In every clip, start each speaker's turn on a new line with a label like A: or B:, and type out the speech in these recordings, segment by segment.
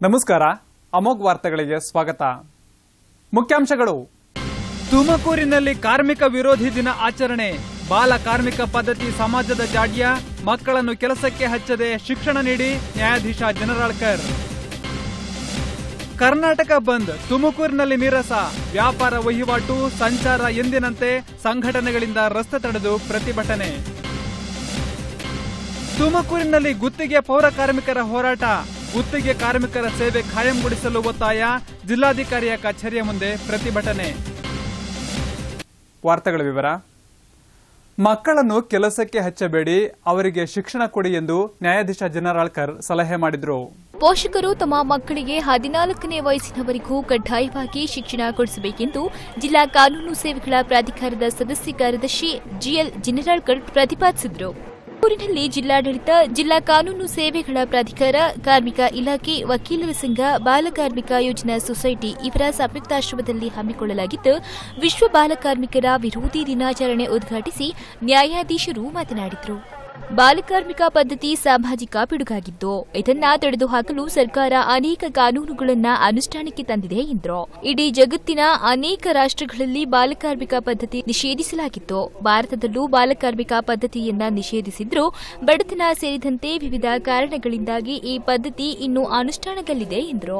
A: ನಮಸ್ಕಾರ ಅಮೋಘ್ ವಾರ್ತೆಗಳಿಗೆ ಸ್ವಾಗತ ಮುಖ್ಯಾಂಶಗಳು
B: ತುಮಕೂರಿನಲ್ಲಿ ಕಾರ್ಮಿಕ ವಿರೋಧಿ ದಿನ ಆಚರಣೆ ಬಾಲ ಕಾರ್ಮಿಕ ಪದ್ಧತಿ ಸಮಾಜದ ಜಾಡ್ಯ ಮಕ್ಕಳನ್ನು ಕೆಲಸಕ್ಕೆ ಹಚ್ಚದೆ ಶಿಕ್ಷಣ ನೀಡಿ ನ್ಯಾಯಾಧೀಶ ಜನರಾಳ್ಕರ್ ಕರ್ನಾಟಕ ಬಂದ್ ತುಮಕೂರಿನಲ್ಲಿ ನೀರಸ ವ್ಯಾಪಾರ ವಹಿವಾಟು ಸಂಚಾರ ಎಂದಿನಂತೆ ಸಂಘಟನೆಗಳಿಂದ ರಸ್ತೆ ತಡೆದು ಪ್ರತಿಭಟನೆ ತುಮಕೂರಿನಲ್ಲಿ ಗುತ್ತಿಗೆ ಪೌರ ಕಾರ್ಮಿಕರ ಹೋರಾಟ ಗುತ್ತಿಗೆ ಕಾರ್ಮಿಕರ ಸೇವೆ ಖಾಯಂಗೊಳಿಸಲು ಒತ್ತಾಯ ಜಿಲ್ಲಾಧಿಕಾರಿಯ ಕಚೇರಿಯ ಮುಂದೆ ಪ್ರತಿಭಟನೆ
A: ವಾರ್ತೆಗಳ ವಿವರ ಮಕ್ಕಳನ್ನು ಕೆಲಸಕ್ಕೆ ಹಚ್ಚಬೇಡಿ ಅವರಿಗೆ ಶಿಕ್ಷಣ ಕೊಡಿ ಎಂದು ನ್ಯಾಯಾಧೀಶ ಜನರಾಳ್ಕರ್ ಸಲಹೆ ಮಾಡಿದರು
C: ಪೋಷಕರು ತಮ್ಮ ಮಕ್ಕಳಿಗೆ ಹದಿನಾಲ್ಕನೇ ವಯಸ್ಸಿನವರೆಗೂ ಕಡ್ಡಾಯವಾಗಿ ಶಿಕ್ಷಣ ಕೊಡಿಸಬೇಕೆಂದು ಜಿಲ್ಲಾ ಕಾನೂನು ಸೇವೆಗಳ ಪ್ರಾಧಿಕಾರದ ಸದಸ್ಯ ಕಾರ್ಯದರ್ಶಿ ಜಿಎಲ್ ಜಿನರಾಳ್ಕರ್ ಪ್ರತಿಪಾದಿಸಿದರು ಊರಿನಲ್ಲಿ ಜಿಲ್ಲಾಡಳಿತ ಜಿಲ್ಲಾ ಕಾನೂನು ಸೇವೆಗಳ ಪ್ರಾಧಿಕಾರ ಕಾರ್ಮಿಕ ಇಲಾಖೆ ವಕೀಲರ ಸಂಘ ಬಾಲಕಾರ್ಮಿಕ ಯೋಜನಾ ಸೊಸೈಟಿ ಇವರ ಸಂಯುಕ್ತಾಶ್ರಮದಲ್ಲಿ ಹಮ್ಮಿಕೊಳ್ಳಲಾಗಿದ್ದ ವಿಶ್ವ ಬಾಲಕಾರ್ಮಿಕರ ವಿರೋಧಿ ದಿನಾಚರಣೆ ಉದ್ಘಾಟಿಸಿ ನ್ಯಾಯಾಧೀಶರು ಮಾತನಾಡಿದರು ಬಾಲಕಾರ್ಮಿಕ ಪದ್ಧತಿ ಸಾಮಾಜಿಕ ಪಿಡುಗಾಗಿದ್ದು ಇದನ್ನ ತೊಡೆದುಹಾಕಲು ಸರ್ಕಾರ ಅನೇಕ ಕಾನೂನುಗಳನ್ನ ಅನುಷ್ಠಾನಕ್ಕೆ ತಂದಿದೆ ಎಂದರು ಇಡೀ ಜಗತ್ತಿನ ಅನೇಕ ರಾಷ್ಟ್ರಗಳಲ್ಲಿ ಬಾಲಕಾರ್ಮಿಕ ಪದ್ಧತಿ ನಿಷೇಧಿಸಲಾಗಿತ್ತು ಭಾರತದಲ್ಲೂ ಬಾಲಕಾರ್ಮಿಕ ಪದ್ಧತಿಯನ್ನ ನಿಷೇಧಿಸಿದ್ರೂ ಬಡತನ ಸೇರಿದಂತೆ ವಿವಿಧ ಕಾರಣಗಳಿಂದಾಗಿ ಈ ಪದ್ಧತಿ ಇನ್ನೂ ಅನುಷ್ಠಾನದಲ್ಲಿದೆ ಎಂದರು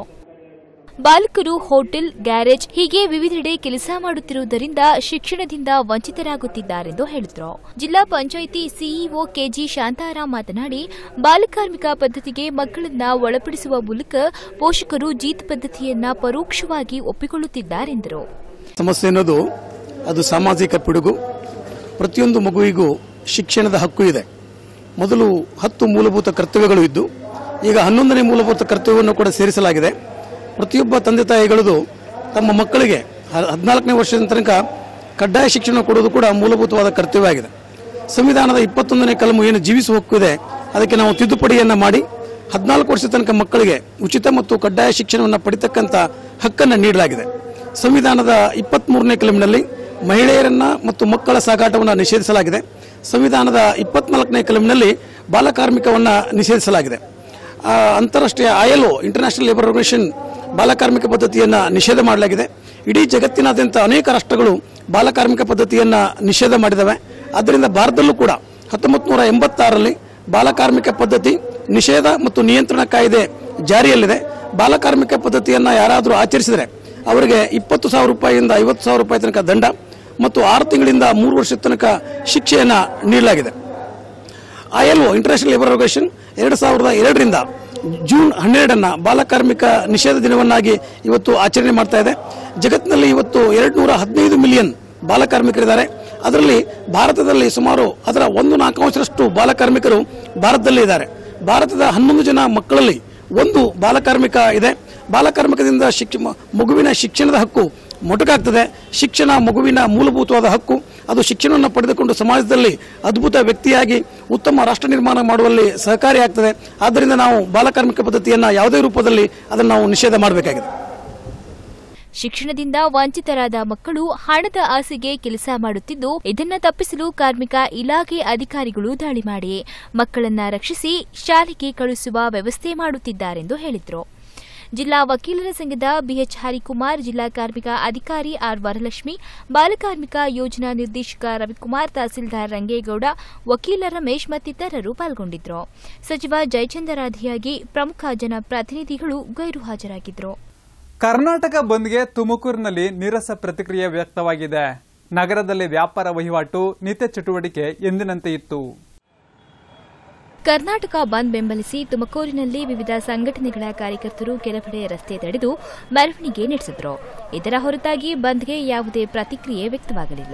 C: ಬಾಲಕರು ಹೋಟೆಲ್ ಗ್ಯಾರೇಜ್ ಹೀಗೆ ವಿವಿಧೆಡೆ ಕೆಲಸ ಮಾಡುತ್ತಿರುವುದರಿಂದ ಶಿಕ್ಷಣದಿಂದ ವಂಚಿತರಾಗುತ್ತಿದ್ದಾರೆಂದು ಹೇಳಿದರು ಜಿಲ್ಲಾ ಪಂಚಾಯಿತಿ ಸಿಇಒ ಕೆಜಿ ಶಾಂತಾರಾಮ್ ಮಾತನಾಡಿ ಬಾಲಕಾರ್ಮಿಕ ಪದ್ಧತಿಗೆ ಮಕ್ಕಳನ್ನ ಒಳಪಡಿಸುವ ಮೂಲಕ ಪೋಷಕರು ಜೀತ್ ಪದ್ಧತಿಯನ್ನ ಪರೋಕ್ಷವಾಗಿ ಒಪ್ಪಿಕೊಳ್ಳುತ್ತಿದ್ದಾರೆಂದರು
D: ಸಮಸ್ಯೆ ಅನ್ನೋದು ಅದು ಸಾಮಾಜಿಕ ಪಿಡುಗು ಪ್ರತಿಯೊಂದು ಮಗುವಿಗೂ ಶಿಕ್ಷಣದ ಹಕ್ಕು ಇದೆ ಮೊದಲು ಹತ್ತು ಮೂಲಭೂತ ಕರ್ತವ್ಯಗಳು ಇದ್ದು ಈಗ ಹನ್ನೊಂದನೇ ಮೂಲಭೂತ ಕರ್ತವ್ಯವನ್ನು ಕೂಡ ಸೇರಿಸಲಾಗಿದೆ ಪ್ರತಿಯೊಬ್ಬ ತಂದೆ ತಾಯಿಗಳದು ತಮ್ಮ ಮಕ್ಕಳಿಗೆ ಹ- ಹದಿನಾಲ್ಕನೇ ವರ್ಷದ ತನಕ ಕಡ್ಡಾಯ ಶಿಕ್ಷಣ ಕೊಡುವುದು ಕೂಡ ಮೂಲಭೂತವಾದ ಕರ್ತವ್ಯ ಆಗಿದೆ ಸಂವಿಧಾನದ ಇಪ್ಪತ್ತೊಂದನೇ ಕಲಮು ಏನು ಜೀವಿಸುವ ಹಕ್ಕು ಇದೆ ಅದಕ್ಕೆ ನಾವು ತಿದ್ದುಪಡಿಯನ್ನ ಮಾಡಿ ಹದಿನಾಲ್ಕು ವರ್ಷದ ತನಕ ಮಕ್ಕಳಿಗೆ ಉಚಿತ ಮತ್ತು ಕಡ್ಡಾಯ ಶಿಕ್ಷಣವನ್ನು ಪಡಿತಕ್ಕಂಥ ಹಕ್ಕನ್ನು ನೀಡಲಾಗಿದೆ ಸಂವಿಧಾನದ ಇಪ್ಪತ್ಮೂರನೇ ಕಲಮಿನಲ್ಲಿ ಮಹಿಳೆಯರನ್ನ ಮತ್ತು ಮಕ್ಕಳ ಸಾಗಾಟವನ್ನು ನಿಷೇಧಿಸಲಾಗಿದೆ ಸಂವಿಧಾನದ ಇಪ್ಪತ್ನಾಲ್ಕನೇ ಕಲಮಿನಲ್ಲಿ ಬಾಲಕಾರ್ಮಿಕವನ್ನು ನಿಷೇಧಿಸಲಾಗಿದೆ ಆ, ಅಂತಾರಾಷ್ಟ್ರೀಯ ಐಎಲ್ಒ ಇಂಟರ್ನ್ಯಾಷನಲ್ ಲೇಬರ್ ಆರ್ಗನೈಸೇಷನ್ ಬಾಲಕಾರ್ಮಿಕ ಪದ್ಧತಿಯನ್ನ ನಿಷೇಧ ಮಾಡಲಾಗಿದೆ ಇಡೀ ಜಗತ್ತಿನಾದ್ಯಂತ ಅನೇಕ ರಾಷ್ಟ್ರಗಳು ಬಾಲಕಾರ್ಮಿಕ ಪದ್ಧತಿಯನ್ನ ನಿಷೇಧ ಮಾಡಿದವೆ ಆದ್ದರಿಂದ ಭಾರತದಲ್ಲೂ ಕೂಡ ಹತ್ತೊಂಬತ್ತು ನೂರ ಎಂಬತ್ತಾರರಲ್ಲಿ ಬಾಲಕಾರ್ಮಿಕ ಪದ್ಧತಿ ನಿಷೇಧ ಮತ್ತು ನಿಯಂತ್ರಣ ಕಾಯ್ದೆ ಜಾರಿಯಲ್ಲಿದೆ ಬಾಲಕಾರ್ಮಿಕ ಪದ್ಧತಿಯನ್ನ ಯಾರಾದರೂ ಆಚರಿಸಿದರೆ ಅವರಿಗೆ ಇಪ್ಪತ್ತು ಸಾವಿರ ರೂಪಾಯಿಯಿಂದ ಐವತ್ತು ಸಾವಿರ ರೂಪಾಯಿ ತನಕ ದಂಡ ಮತ್ತು ಆರು ತಿಂಗಳಿಂದ ಮೂರು ವರ್ಷದ ತನಕ ಶಿಕ್ಷೆಯನ್ನ ನೀಡಲಾಗಿದೆ ಐಎಲ್ಒ ಇಂಟರ್ನ್ಯಾಷನಲ್ ಲೇಬರ್ ಆರ್ಗನೈಸೇಷನ್ ಎರಡು ಸಾವಿರದ ಎರಡರಿಂದ ಜೂನ್ ಹನ್ನೆರಡನ್ನ ಬಾಲಕಾರ್ಮಿಕ ನಿಷೇಧ ದಿನವನ್ನಾಗಿ ಇವತ್ತು ಆಚರಣೆ ಮಾಡ್ತಾ ಇದೆ ಜಗತ್ತಿನಲ್ಲಿ ಇವತ್ತು ಎರಡು ನೂರ ಹದಿನೈದು ಮಿಲಿಯನ್ ಬಾಲಕಾರ್ಮಿಕರಿದ್ದಾರೆ ಅದರಲ್ಲಿ ಭಾರತದಲ್ಲಿ ಸುಮಾರು ಅದರ ಒಂದು ನಾಲ್ಕಾಂಶರಷ್ಟು ಬಾಲಕಾರ್ಮಿಕರು ಭಾರತದಲ್ಲಿ ಇದ್ದಾರೆ ಭಾರತದ ಹನ್ನೊಂದು ಜನ ಮಕ್ಕಳಲ್ಲಿ ಒಂದು ಬಾಲಕಾರ್ಮಿಕ ಇದೆ ಬಾಲಕಾರ್ಮಿಕದಿಂದ ಶಿಕ್ಷ ಮ- ಮಗುವಿನ ಶಿಕ್ಷಣದ ಹಕ್ಕು ಮೊಟಕಾಗ್ತದೆ ಶಿಕ್ಷಣ ಮಗುವಿನ ಮೂಲಭೂತವಾದ ಹಕ್ಕು ಅದು ಶಿಕ್ಷಣವನ್ನು ಪಡೆದುಕೊಂಡು ಸಮಾಜದಲ್ಲಿ ಅದ್ಭುತ ವ್ಯಕ್ತಿಯಾಗಿ ಉತ್ತಮ ರಾಷ್ಟ್ರ ನಿರ್ಮಾಣ ಮಾಡುವಲ್ಲಿ ಸಹಕಾರಿಯಾಗ್ತದೆ ಆದ್ದರಿಂದ ನಾವು ಬಾಲಕಾರ್ಮಿಕ ಪದ್ಧತಿಯನ್ನು ಯಾವುದೇ ರೂಪದಲ್ಲಿ ಅದನ್ನು ನಾವು ನಿಷೇಧ ಮಾಡಬೇಕಾಗಿದೆ
C: ಶಿಕ್ಷಣದಿಂದ ವಂಚಿತರಾದ ಮಕ್ಕಳು ಹಣದ ಆಸೆಗೆ ಕೆಲಸ ಮಾಡುತ್ತಿದ್ದು ಇದನ್ನ ತಪ್ಪಿಸಲು ಕಾರ್ಮಿಕ ಇಲಾಖೆ ಅಧಿಕಾರಿಗಳು ದಾಳಿ ಮಾಡಿ ಮಕ್ಕಳನ್ನ ರಕ್ಷಿಸಿ ಶಾಲೆಗೆ ಕಳುಹಿಸುವ ವ್ಯವಸ್ಥೆ ಮಾಡುತ್ತಿದ್ದಾರೆಂದು ಹೇಳಿದರು ಜಿಲ್ಲಾ ವಕೀಲರ ಸಂಘದ ಬಿಎಚ್ ಹರಿಕುಮಾರ್ ಜಿಲ್ಲಾ ಕಾರ್ಮಿಕ ಅಧಿಕಾರಿ ಆರ್ ವರಲಕ್ಷ್ಮಿ ಬಾಲಕಾರ್ಮಿಕ ಯೋಜನಾ ನಿರ್ದೇಶಕ ರವಿಕುಮಾರ್ ತಹಸೀಲ್ದಾರ್ ರಂಗೇಗೌಡ ವಕೀಲ ರಮೇಶ್ ಮತ್ತಿತರರು ಪಾಲ್ಗೊಂಡಿದ್ದರು ಸಚಿವ ಜಯಚಂದ್ರಾಧಿಯಾಗಿ ಪ್ರಮುಖ ಜನಪ್ರತಿನಿಧಿಗಳು ಗೈರು ಹಾಜರಾಗಿದ್ದರು
A: ಕರ್ನಾಟಕ ಬಂದ್ಗೆ ತುಮಕೂರಿನಲ್ಲಿ ನೀರಸ ಪ್ರತಿಕ್ರಿಯೆ ವ್ಯಕ್ತವಾಗಿದೆ ನಗರದಲ್ಲಿ ವ್ಯಾಪಾರ ವಹಿವಾಟು ನಿತ್ಯ ಚಟುವಟಿಕೆ ಎಂದಿನಂತೆ ಇತ್ತು
C: ಕರ್ನಾಟಕ ಬಂದ್ ಬೆಂಬಲಿಸಿ ತುಮಕೂರಿನಲ್ಲಿ ವಿವಿಧ ಸಂಘಟನೆಗಳ ಕಾರ್ಯಕರ್ತರು ಕೆಲವೆಡೆ ರಸ್ತೆ ತಡೆದು ಮೆರವಣಿಗೆ ನಡೆಸಿದರು ಇದರ ಹೊರತಾಗಿ ಬಂದ್ಗೆ ಯಾವುದೇ ಪ್ರತಿಕ್ರಿಯೆ ವ್ಯಕ್ತವಾಗಲಿಲ್ಲ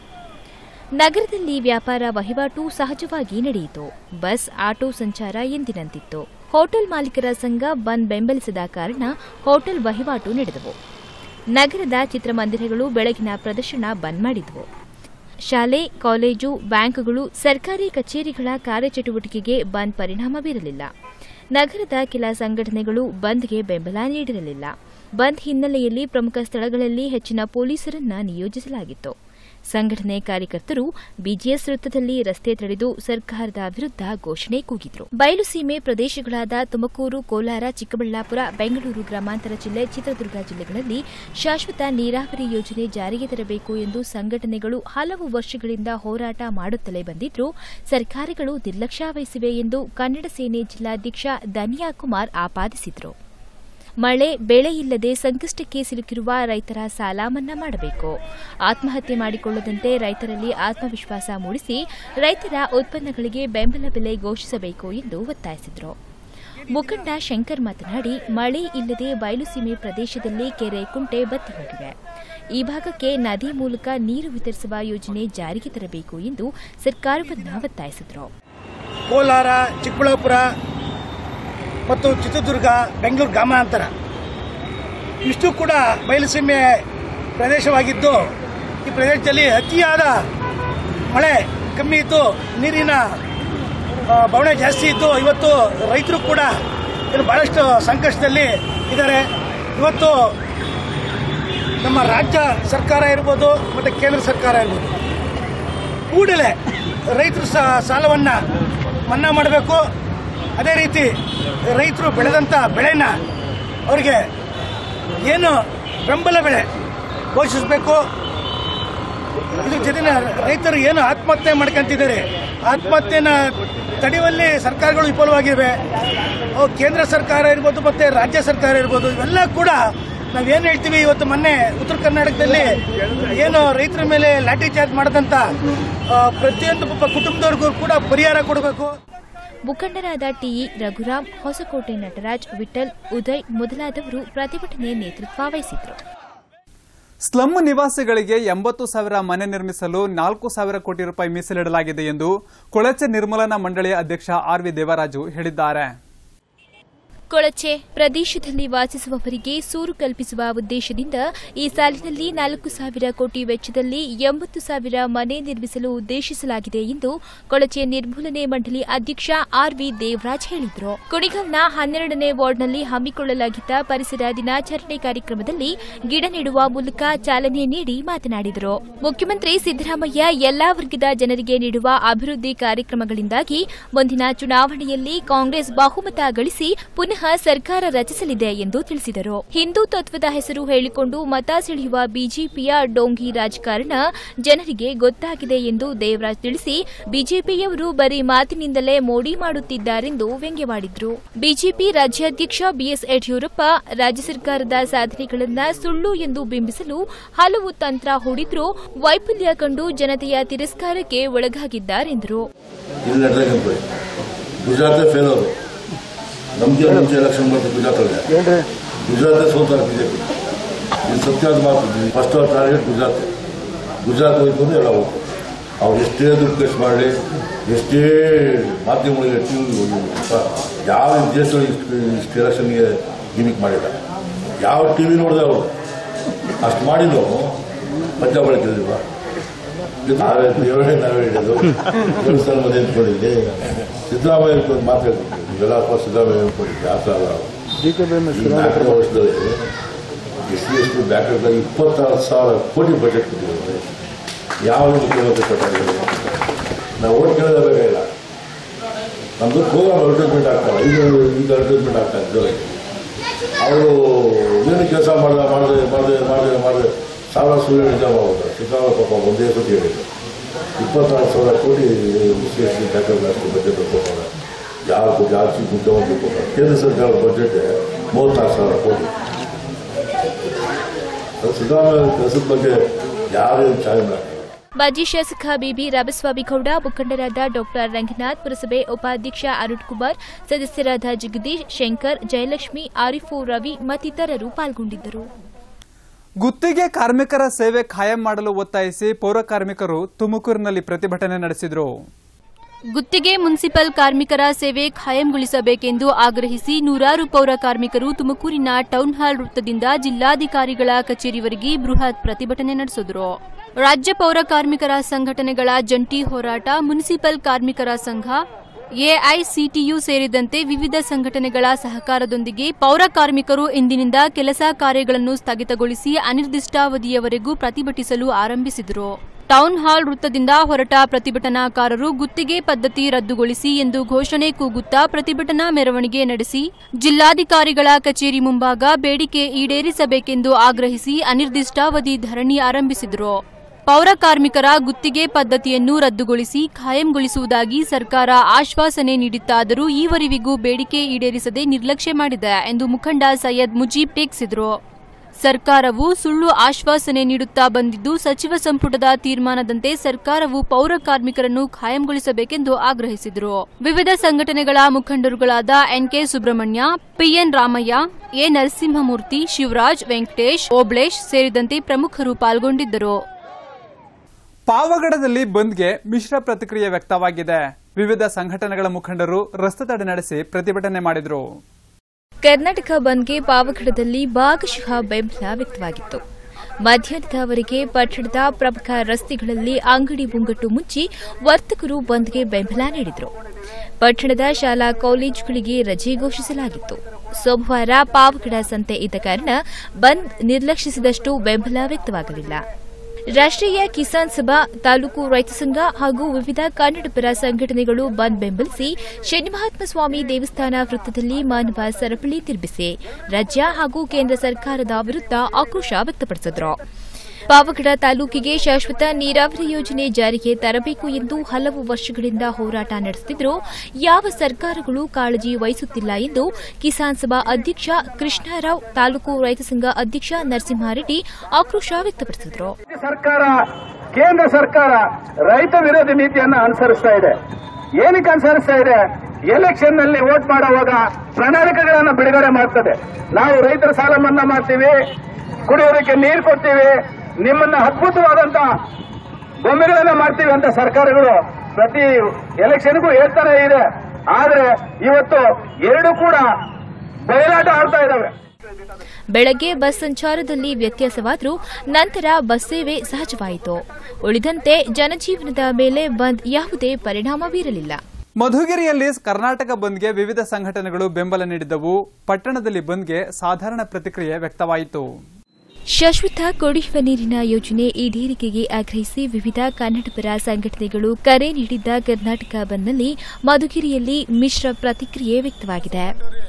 C: ನಗರದಲ್ಲಿ ವ್ಯಾಪಾರ ವಹಿವಾಟು ಸಹಜವಾಗಿ ನಡೆಯಿತು ಬಸ್ ಆಟೋ ಸಂಚಾರ ಎಂದಿನಂತಿತ್ತು ಹೋಟೆಲ್ ಮಾಲೀಕರ ಸಂಘ ಬಂದ್ ಬೆಂಬಲಿಸದ ಕಾರಣ ಹೋಟೆಲ್ ವಹಿವಾಟು ನಡೆದವು ನಗರದ ಚಿತ್ರಮಂದಿರಗಳು ಬೆಳಗಿನ ಪ್ರದರ್ಶನ ಬಂದ್ ಮಾಡಿದವು ಶಾಲೆ ಕಾಲೇಜು ಬ್ಯಾಂಕ್ಗಳು ಸರ್ಕಾರಿ ಕಚೇರಿಗಳ ಕಾರ್ಯಚಟುವಟಿಕೆಗೆ ಬಂದ್ ಪರಿಣಾಮ ಬೀರಲಿಲ್ಲ ನಗರದ ಕೆಲ ಸಂಘಟನೆಗಳು ಬಂದ್ಗೆ ಬೆಂಬಲ ನೀಡಿರಲಿಲ್ಲ ಬಂದ್ ಹಿನ್ನೆಲೆಯಲ್ಲಿ ಪ್ರಮುಖ ಸ್ಥಳಗಳಲ್ಲಿ ಹೆಚ್ಚಿನ ಪೊಲೀಸರನ್ನ ನಿಯೋಜಿಸಲಾಗಿತ್ತು ಸಂಘಟನೆ ಕಾರ್ಯಕರ್ತರು ಬಿಜಿಎಸ್ ವೃತ್ತದಲ್ಲಿ ರಸ್ತೆ ತಡೆದು ಸರ್ಕಾರದ ವಿರುದ್ಧ ಘೋಷಣೆ ಕೂಗಿದ್ರು ಬಯಲುಸೀಮೆ ಪ್ರದೇಶಗಳಾದ ತುಮಕೂರು ಕೋಲಾರ ಚಿಕ್ಕಬಳ್ಳಾಪುರ ಬೆಂಗಳೂರು ಗ್ರಾಮಾಂತರ ಜಿಲ್ಲೆ ಚಿತ್ರದುರ್ಗ ಜಿಲ್ಲೆಗಳಲ್ಲಿ ಶಾಶ್ವತ ನೀರಾವರಿ ಯೋಜನೆ ಜಾರಿಗೆ ತರಬೇಕು ಎಂದು ಸಂಘಟನೆಗಳು ಹಲವು ವರ್ಷಗಳಿಂದ ಹೋರಾಟ ಮಾಡುತ್ತಲೇ ಬಂದಿದ್ರೂ ಸರ್ಕಾರಗಳು ನಿರ್ಲಕ್ಷ್ಯ ವಹಿಸಿವೆ ಎಂದು ಕನ್ನಡ ಸೇನೆ ಜಿಲ್ಲಾಧ್ಯಕ್ಷ ಧನಿಯಾ ಕುಮಾರ್ ಆಪಾದಿಸಿದರು ಮಳೆ ಬೆಳೆ ಇಲ್ಲದೆ ಸಂಕಷ್ಟಕ್ಕೆ ಸಿಲುಕಿರುವ ರೈತರ ಸಾಲ ಮನ್ನಾ ಮಾಡಬೇಕು ಆತ್ಮಹತ್ಯೆ ಮಾಡಿಕೊಳ್ಳದಂತೆ ರೈತರಲ್ಲಿ ಆತ್ಮವಿಶ್ವಾಸ ಮೂಡಿಸಿ ರೈತರ ಉತ್ಪನ್ನಗಳಿಗೆ ಬೆಂಬಲ ಬೆಲೆ ಘೋಷಿಸಬೇಕು ಎಂದು ಒತ್ತಾಯಿಸಿದರು ಮುಖಂಡ ಶಂಕರ್ ಮಾತನಾಡಿ ಮಳೆ ಇಲ್ಲದೆ ಬಯಲುಸೀಮೆ ಪ್ರದೇಶದಲ್ಲಿ ಕೆರೆ ಕುಂಟೆ ಬತ್ತಿ ಹೋಗಿವೆ ಈ ಭಾಗಕ್ಕೆ ನದಿ ಮೂಲಕ ನೀರು ವಿತರಿಸುವ ಯೋಜನೆ ಜಾರಿಗೆ ತರಬೇಕು ಎಂದು ಸರ್ಕಾರವನ್ನು ಒತ್ತಾಯಿಸಿದರು
E: ಕೋಲಾರ ಚಿಕ್ಕಬಳ್ಳಾಪುರ ಮತ್ತು ಚಿತ್ರದುರ್ಗ ಬೆಂಗಳೂರು ಗ್ರಾಮಾಂತರ ಇಷ್ಟು ಕೂಡ ಬಯಲುಸೀಮೆ ಪ್ರದೇಶವಾಗಿದ್ದು ಈ ಪ್ರದೇಶದಲ್ಲಿ ಅತಿಯಾದ ಮಳೆ ಕಮ್ಮಿ ಇದ್ದು ನೀರಿನ ಆ, ಬವಣೆ ಜಾಸ್ತಿ ಇದ್ದು ಇವತ್ತು ರೈತರು ಕೂಡ ಇನ್ನು ಬಹಳಷ್ಟು ಸಂಕಷ್ಟದಲ್ಲಿ ಇದ್ದಾರೆ ಇವತ್ತು ನಮ್ಮ ರಾಜ್ಯ ಸರ್ಕಾರ ಇರ್ಬೋದು ಮತ್ತು ಕೇಂದ್ರ ಸರ್ಕಾರ ಇರ್ಬೋದು ಕೂಡಲೇ ರೈತರು ಸಾಲವನ್ನು ಮನ್ನಾ ಮಾಡಬೇಕು ಅದೇ ರೀತಿ ರೈತರು ಬೆಳೆದಂಥ ಬೆಳೆನ ಅವರಿಗೆ ಏನು ಬೆಂಬಲ ಬೆಳೆ ಘೋಷಿಸಬೇಕು ಇದ್ರ ಜೊತೆನ ರೈತರು ಏನು ಆತ್ಮಹತ್ಯೆ ಮಾಡ್ಕೊಂತಿದ್ದಾರೆ ಆತ್ಮಹತ್ಯೆನ ತಡೆಯುವಲ್ಲಿ ಸರ್ಕಾರಗಳು ವಿಫಲವಾಗಿವೆ ಅವು ಕೇಂದ್ರ ಸರ್ಕಾರ ಇರ್ಬೋದು ಮತ್ತೆ ರಾಜ್ಯ ಸರ್ಕಾರ ಇರ್ಬೋದು ಇವೆಲ್ಲ ಕೂಡ ನಾವೇನು ಹೇಳ್ತೀವಿ ಇವತ್ತು ಮೊನ್ನೆ ಉತ್ತರ ಕರ್ನಾಟಕದಲ್ಲಿ ಏನು ರೈತರ ಮೇಲೆ ಲಾಠಿ ಚಾರ್ಜ್ ಮಾಡಿದಂಥ ಆ, ಪ್ರತಿಯೊಂದು ಪಾಪ ಕುಟುಂಬದವ್ರಿಗೂ ಕೂಡ ಪರಿಹಾರ ಕೊಡಬೇಕು
C: ಮುಖಂಡರಾದ ಟಿಇ ರಘುರಾಮ್ ಹೊಸಕೋಟೆ ನಟರಾಜ್ ವಿಠಲ್ ಉದಯ್ ಮೊದಲಾದವರು ಪ್ರತಿಭಟನೆ ನೇತೃತ್ವ ವಹಿಸಿದ್ರು
A: ಸ್ಲಂ ನಿವಾಸಿಗಳಿಗೆ ಎಂಬತ್ತು ಸಾವಿರ ಮನೆ ನಿರ್ಮಿಸಲು ನಾಲ್ಕು ಸಾವಿರ ಕೋಟಿ ರೂಪಾಯಿ ಮೀಸಲಿಡಲಾಗಿದೆ ಎಂದು ಕೊಳಚೆ ನಿರ್ಮೂಲನಾ ಮಂಡಳಿಯ ಅಧ್ಯಕ್ಷ ಆರ್ ವಿ ದೇವರಾಜು ಹೇಳಿದ್ದಾರೆ
C: ಕೊಳಚೆ ಪ್ರದೇಶದಲ್ಲಿ ವಾಸಿಸುವವರಿಗೆ ಸೂರು ಕಲ್ಪಿಸುವ ಉದ್ದೇಶದಿಂದ ಈ ಸಾಲಿನಲ್ಲಿ ನಾಲ್ಕು ಸಾವಿರ ಕೋಟಿ ವೆಚ್ಚದಲ್ಲಿ ಎಂಬತ್ತು ಸಾವಿರ ಮನೆ ನಿರ್ಮಿಸಲು ಉದ್ದೇಶಿಸಲಾಗಿದೆ ಎಂದು ಕೊಳಚೆ ನಿರ್ಮೂಲನೆ ಮಂಡಳಿ ಅಧ್ಯಕ್ಷ ಆರ್ ವಿ ದೇವರಾಜ್ ಹೇಳಿದರು ಕುಣಿಗಲ್ನ ಹನ್ನೆರಡನೇ ವಾರ್ಡ್ನಲ್ಲಿ ಹಮ್ಮಿಕೊಳ್ಳಲಾಗಿದ್ದ ಪರಿಸರ ದಿನಾಚರಣೆ ಕಾರ್ಯಕ್ರಮದಲ್ಲಿ ಗಿಡ ನೆಡುವ ಮೂಲಕ ಚಾಲನೆ ನೀಡಿ ಮಾತನಾಡಿದರು ಮುಖ್ಯಮಂತ್ರಿ ಸಿದ್ದರಾಮಯ್ಯ ಎಲ್ಲಾ ವರ್ಗದ ಜನರಿಗೆ ನೀಡುವ ಅಭಿವೃದ್ಧಿ ಕಾರ್ಯಕ್ರಮಗಳಿಂದಾಗಿ ಮುಂದಿನ ಚುನಾವಣೆಯಲ್ಲಿ ಕಾಂಗ್ರೆಸ್ ಬಹುಮತ ಗಳಿಸಿ ಪುನಃ ಸರ್ಕಾರ ರಚಿಸಲಿದೆ ಎಂದು ತಿಳಿಸಿದರು ಹಿಂದೂ ತತ್ವದ ಹೆಸರು ಹೇಳಿಕೊಂಡು ಮತ ಸೆಳೆಯುವ ಬಿಜೆಪಿಯ ಡೋಂಗಿ ರಾಜಕಾರಣ ಜನರಿಗೆ ಗೊತ್ತಾಗಿದೆ ಎಂದು ದೇವರಾಜ್ ತಿಳಿಸಿ ಬಿಜೆಪಿಯವರು ಬರೀ ಮಾತಿನಿಂದಲೇ ಮೋಡಿ ಮಾಡುತ್ತಿದ್ದಾರೆಂದು ವ್ಯಂಗ್ಯವಾಡಿದ್ರು ಬಿಜೆಪಿ ರಾಜ್ಯಾಧ್ಯಕ್ಷ ಬಿಎಸ್ ಯಡಿಯೂರಪ್ಪ ರಾಜ್ಯ ಸರ್ಕಾರದ ಸಾಧನೆಗಳನ್ನ ಸುಳ್ಳು ಎಂದು ಬಿಂಬಿಸಲು ಹಲವು ತಂತ್ರ ಹೂಡಿದ್ರೂ ವೈಫಲ್ಯ ಕಂಡು ಜನತೆಯ ತಿರಸ್ಕಾರಕ್ಕೆ ಒಳಗಾಗಿದ್ದಾರೆಂದರು
F: ಇಲ್ಲಿ ನಡೆದಾಗಂತ ಗುಜರಾತೇ ಫೇಲ್ ಅವರು ನಮ್ಗೆ ಮುಂಚೆ ಎಲೆಕ್ಷನ್ ಬಂತು ಗುಜರಾತಲ್ಲಿ ಗುಜರಾತೇ ಸೋತಾರೆ ಬಿಜೆಪಿ ಇದು ಸತ್ಯವಾದ ಮಾತು ಫಸ್ಟ್ ಅವ್ರ ಟಾರ್ಗೆಟ್ ಗುಜರಾತ್ ಗುಜರಾತ್ ಹೋಯ್ತು ಅಂದ್ರೆ ಎಲ್ಲ ಹೋಗ್ತು ಅವ್ರು ಎಷ್ಟೇ ದುಡ್ಡು ಖರ್ಚು ಮಾಡಲಿ ಎಷ್ಟೇ ಮಾಧ್ಯಮಗಳಿಗೆ ಟಿವಿ ಯಾವ ದೇಶದಲ್ಲಿ ಇಷ್ಟು ಇಷ್ಟು ಎಲೆಕ್ಷನ್ಗೆ ಗಿಮಿಕ್ ಮಾಡಿಲ್ಲ ಯಾವ ಟಿವಿ ನೋಡಿದೆ ಅವರು ಅಷ್ಟು ಮಾಡಿದ್ರು ಪಂಜಾಬ್ ಒಳಗೆ ಗೆದ್ದಿಲ್ವಾ ನಾವೇ ದೇವರೇ ನಾವೇ ಹೇಳಿದ್ದು ದೇವಸ್ಥಾನ ಮನೆ ಅಂದ್ಕೊಂಡಿದ್ದೆ ಸಿದ್ದರಾಮಯ್ಯ ಒಂದು ಮಾತು ಹೇಳ್ತಿದ್ದೆ ನೀವೆಲ್ಲ ಅಪ್ಪ ಸಿದ್ದರಾಮಯ್ಯ ಅಂದ್ಕೊಂಡಿದ್ದೆ ಆ ಸಾಲ ಈ ನಾಲ್ಕು ವರ್ಷದಲ್ಲಿ S C S T backward ಇಪ್ಪತ್ತಾರು ಸಾವಿರ ಕೋಟಿ ಬಜೆಟ್ ಕೊಟ್ಟಿದ್ದಾರೆ ಯಾವ ಮುಖ್ಯಮಂತ್ರಿ ಕೊಟ್ಟಿದ್ದಾರೆ ನಾವು ಓಟ್ ಕೇಳೋದೇ ಬೇಕಾಗಿಲ್ಲ ನಮ್ಮದು ಪ್ರೋಗ್ರಾಮ್ ಅಡ್ವರ್ಟೈಸ್ಮೆಂಟ್ ಆಗ್ತಾವೆ ಈಗ ಈಗ ಅಡ್ವರ್ಟೈಸ್ಮೆಂಟ್ ಆಗ್ತಾ ಇದ್ದಾರೆ ಅವರು ಏನು ಕೆಲಸ ಮಾಡ್ದೆ ಮಾಡದೆ ಮಾಡದೆ ಮಾಡದೆ ಮಾಡದೆ ಸಾವಿರ ಸುಳ್ಳು ನಿಜ ಮಾಡ್ತಾರೆ ಸಿದ್ದರಾಮಯ್ಯ ಪಾಪ ಒಂದೇ ಸತಿ ಹೇಳಿದ್ರು ಇಪ್ಪತ್ತಾರು ಸಾವಿರ ಕೋಟಿ ಸಿ ಎಸ್ ಟಿ ಬ್ಯಾಕ್ವರ್ಡ್ ಅಷ್ಟು ಬಜೆಟ್ ಕೊಡ್ತಾರೆ ಯಾವ ಯಾವ ಚೀಫ್ ಮುಖ್ಯಮಂತ್ರಿ ಕೊಡ್ತಾರೆ ಕೇಂದ್ರ ಸರ್ಕಾರದ ಬಜೆಟ್ ಮೂವತ್ತಾರು ಸಾವಿರ ಕೋಟಿ ಅದು ಸಿದ್ದರಾಮಯ್ಯ ಕೆಲಸದ ಬಗ್ಗೆ ಯಾರೇನು ಚಾಯ್ ಮಾಡ್ತಾರೆ
C: ಮಾಜಿ ಶಾಸಕ ಬಿಬಿ ರಾಮಸ್ವಾಮಿಗೌಡ ಮುಖಂಡರಾದ ಡಾಕ್ಟರ್ ರಂಗನಾಥ್ ಪುರಸಭೆ ಉಪಾಧ್ಯಕ್ಷ ಅರುಣ್ ಕುಮಾರ್ ಸದಸ್ಯರಾದ ಜಗದೀಶ್ ಶಂಕರ್ ಜಯಲಕ್ಷ್ಮಿ ಆರಿಫು ರವಿ ಮತ್ತಿತರರು ಪಾಲ್ಗೊಂಡಿದ್ದರು
A: ಗುತ್ತಿಗೆ ಕಾರ್ಮಿಕರ ಸೇವೆ ಖಾಯಂ ಮಾಡಲು ಒತ್ತಾಯಿಸಿ ಪೌರ ಕಾರ್ಮಿಕರು ತುಮಕೂರಿನಲ್ಲಿ ಪ್ರತಿಭಟನೆ ನಡೆಸಿದರು
G: ಗುತ್ತಿಗೆ ಮುನ್ಸಿಪಲ್ ಕಾರ್ಮಿಕರ ಸೇವೆ ಖಾಯಂಗೊಳಿಸಬೇಕೆಂದು ಆಗ್ರಹಿಸಿ ನೂರಾರು ಪೌರ ಕಾರ್ಮಿಕರು ತುಮಕೂರಿನ ಟೌನ್ ಹಾಲ್ ವೃತ್ತದಿಂದ ಜಿಲ್ಲಾಧಿಕಾರಿಗಳ ಕಚೇರಿವರೆಗೆ ಬೃಹತ್ ಪ್ರತಿಭಟನೆ ನಡೆಸಿದರು ರಾಜ್ಯ ಪೌರ ಕಾರ್ಮಿಕರ ಸಂಘಟನೆಗಳ ಜಂಟಿ ಹೋರಾಟ ಮುನ್ಸಿಪಲ್ ಕಾರ್ಮಿಕರ ಸಂಘ ಎಐಸಿಟಿಯು ಸೇರಿದಂತೆ ವಿವಿಧ ಸಂಘಟನೆಗಳ ಸಹಕಾರದೊಂದಿಗೆ ಪೌರ ಕಾರ್ಮಿಕರು ಇಂದಿನಿಂದ ಕೆಲಸ ಕಾರ್ಯಗಳನ್ನು ಸ್ಥಗಿತಗೊಳಿಸಿ ಅನಿರ್ದಿಷ್ಟಾವಧಿಯವರೆಗೂ ಪ್ರತಿಭಟಿಸಲು ಆರಂಭಿಸಿದರು ಟೌನ್ ಹಾಲ್ ವೃತ್ತದಿಂದ ಹೊರಟ ಪ್ರತಿಭಟನಾಕಾರರು ಗುತ್ತಿಗೆ ಪದ್ಧತಿ ರದ್ದುಗೊಳಿಸಿ ಎಂದು ಘೋಷಣೆ ಕೂಗುತ್ತಾ ಪ್ರತಿಭಟನಾ ಮೆರವಣಿಗೆ ನಡೆಸಿ ಜಿಲ್ಲಾಧಿಕಾರಿಗಳ ಕಚೇರಿ ಮುಂಭಾಗ ಬೇಡಿಕೆ ಈಡೇರಿಸಬೇಕೆಂದು ಆಗ್ರಹಿಸಿ ಅನಿರ್ದಿಷ್ಟಾವಧಿ ಧರಣಿ ಆರಂಭಿಸಿದರು ಪೌರ ಕಾರ್ಮಿಕರ ಗುತ್ತಿಗೆ ಪದ್ಧತಿಯನ್ನು ರದ್ದುಗೊಳಿಸಿ ಖಾಯಂಗೊಳಿಸುವುದಾಗಿ ಸರ್ಕಾರ ಆಶ್ವಾಸನೆ ನೀಡಿತ್ತಾದರೂ ಈವರೆವಿಗೂ ಬೇಡಿಕೆ ಈಡೇರಿಸದೆ ನಿರ್ಲಕ್ಷ್ಯ ಮಾಡಿದೆ ಎಂದು ಮುಖಂಡ ಸೈಯದ್ ಮುಜೀಬ್ ಟೇಕ್ಸಿದರು ಸರ್ಕಾರವು ಸುಳ್ಳು ಆಶ್ವಾಸನೆ ನೀಡುತ್ತಾ ಬಂದಿದ್ದು ಸಚಿವ ಸಂಪುಟದ ತೀರ್ಮಾನದಂತೆ ಸರ್ಕಾರವು ಪೌರ ಕಾರ್ಮಿಕರನ್ನು ಖಾಯಂಗೊಳಿಸಬೇಕೆಂದು ಆಗ್ರಹಿಸಿದರು ವಿವಿಧ ಸಂಘಟನೆಗಳ ಮುಖಂಡರುಗಳಾದ N K Subramanya P N Ramaiah A Narasimhamurthy Shivaraj Venkatesh Obalesh ಸೇರಿದಂತೆ ಪ್ರಮುಖರು ಪಾಲ್ಗೊಂಡಿದ್ದರು
A: ಪಾವಗಡದಲ್ಲಿ ಬಂದ್ಗೆ ಮಿಶ್ರ ಪ್ರತಿಕ್ರಿಯೆ ವ್ಯಕ್ತವಾಗಿದೆ ವಿವಿಧ ಸಂಘಟನೆಗಳ ಮುಖಂಡರು ರಸ್ತೆ ತಡೆ ನಡೆಸಿ ಪ್ರತಿಭಟನೆ ಮಾಡಿದರು
C: ಕರ್ನಾಟಕ ಬಂದ್ಗೆ ಪಾವಗಡದಲ್ಲಿ ಭಾಗಶಃ ಬೆಂಬಲ ವ್ಯಕ್ತವಾಗಿತ್ತು ಮಧ್ಯಾಹ್ನದವರೆಗೆ ಪಟ್ಟಣದ ಪ್ರಮುಖ ರಸ್ತೆಗಳಲ್ಲಿ ಅಂಗಡಿ ಮುಂಗಟ್ಟು ಮುಚ್ಚಿ ವರ್ತಕರು ಬಂದ್ಗೆ ಬೆಂಬಲ ನೀಡಿದರು ಪಟ್ಟಣದ ಶಾಲಾ ಕಾಲೇಜುಗಳಿಗೆ ರಜೆ ಘೋಷಿಸಲಾಗಿತ್ತು ಸೋಮವಾರ ಪಾವಗಡ ಸಂತೆ ಇದ್ದ ಕಾರಣ ಬಂದ್ ನಿರ್ಲಕ್ಷಿಸಿದಷ್ಟು ಬೆಂಬಲ ವ್ಯಕ್ತವಾಗಲಿಲ್ಲ ರಾಷ್ಟ್ರೀಯ ಕಿಸಾನ್ ಸಭಾ ತಾಲೂಕು ರೈತ ಸಂಘ ಹಾಗೂ ವಿವಿಧ ಕನ್ನಡಪರ ಸಂಘಟನೆಗಳು ಬಂದ್ ಬೆಂಬಲಿಸಿ ಶನಿಮಹಾತ್ಮ ಸ್ವಾಮಿ ದೇವಸ್ಥಾನ ವೃತ್ತದಲ್ಲಿ ಮಾನವ ಸರಪಳಿ ತಿರುಗಿಸಿ ರಾಜ್ಯ ಹಾಗೂ ಕೇಂದ್ರ ಸರ್ಕಾರದ ವಿರುದ್ಧ ಆಕ್ರೋಶ ವ್ಯಕ್ತಪಡಿಸಿದರು ಪಾವಗಡ ತಾಲೂಕಿಗೆ ಶಾಶ್ವತ ನೀರಾವರಿ ಯೋಜನೆ ಜಾರಿಗೆ ತರಬೇಕು ಎಂದು ಹಲವು ವರ್ಷಗಳಿಂದ ಹೋರಾಟ ನಡೆಸುತ್ತಿದ್ದರೂ ಯಾವ ಸರ್ಕಾರಗಳು ಕಾಳಜಿ ವಹಿಸುತ್ತಿಲ್ಲ ಎಂದು ಕಿಸಾನ್ ಸಭಾ ಅಧ್ಯಕ್ಷ ಕೃಷ್ಣರಾವ್ ತಾಲೂಕು ರೈತ ಸಂಘ ಅಧ್ಯಕ್ಷ ನರಸಿಂಹಾರೆಡ್ಡಿ ಆಕ್ರೋಶ ವ್ಯಕ್ತಪಡಿಸಿದರು
H: ಸರ್ಕಾರ ಕೇಂದ್ರ ಸರ್ಕಾರ ರೈತ ವಿರೋಧಿ ನೀತಿಯನ್ನ ಅನುಸರಿಸ್ತಾ ಇದೆ ಏನಕ್ಕೆ ಅನುಸರಿಸ್ತಾ ಇದೆ ಎಲೆಕ್ಷನ್ ನಲ್ಲಿ ವೋಟ್ ಮಾಡುವಾಗ ಪ್ರಣಾಳಿಕೆಗಳನ್ನ ಬಿಡುಗಡೆ ಮಾಡ್ತದೆ ನಾವು ರೈತರ ಸಾಲ ಮನ್ನಾ ಮಾಡ್ತೀವಿ ಕುಡಿಯೋದಕ್ಕೆ ನೀರು ಕೊಡ್ತೀವಿ ನಿಮ್ಮನ್ನ ಅದ್ಭುತವಾದಂತ ಗೊಂಬೆಗಳನ್ನ ಮಾಡ್ತೀವಿ ಅಂತ ಸರ್ಕಾರಗಳು ಪ್ರತಿ ಎಲೆಕ್ಷನ್ಗೂ ಹೇಳ್ತಾನೆ ಇದೆ ಆದ್ರೆ ಇವತ್ತು ಎರಡು ಕೂಡ ಬಯಲಾಟ ಆಡ್ತಾ ಇದಾವೆ
C: ಬೆಳಗ್ಗೆ ಬಸ್ ಸಂಚಾರದಲ್ಲಿ ವ್ಯತ್ಯಾಸವಾದರೂ ನಂತರ ಬಸ್ ಸೇವೆ ಸಹಜವಾಯಿತು ಉಳಿದಂತೆ ಜನಜೀವನದ ಮೇಲೆ ಬಂದ್ ಯಾವುದೇ ಪರಿಣಾಮ ಬೀರಲಿಲ್ಲ
A: ಮಧುಗಿರಿಯಲ್ಲಿ ಕರ್ನಾಟಕ ಬಂದ್ಗೆ ವಿವಿಧ ಸಂಘಟನೆಗಳು ಬೆಂಬಲ ನೀಡಿದ್ದವು ಪಟ್ಟಣದಲ್ಲಿ ಬಂದ್ಗೆ ಸಾಧಾರಣ ಪ್ರತಿಕ್ರಿಯೆ ವ್ಯಕ್ತವಾಯಿತು
C: ಶಾಶ್ವತ ಕುಡಿಯುವ ನೀರಿನ ಯೋಜನೆ ಈಡೇರಿಕೆಗೆ ಆಗ್ರಹಿಸಿ ವಿವಿಧ ಕನ್ನಡಪರ ಸಂಘಟನೆಗಳು ಕರೆ ನೀಡಿದ್ದ ಕರ್ನಾಟಕ ಬಂದ್ನಲ್ಲಿ ಮಧುಗಿರಿಯಲ್ಲಿ ಮಿಶ್ರ ಪ್ರತಿಕ್ರಿಯೆ ವ್ಯಕ್ತವಾಗಿದೆ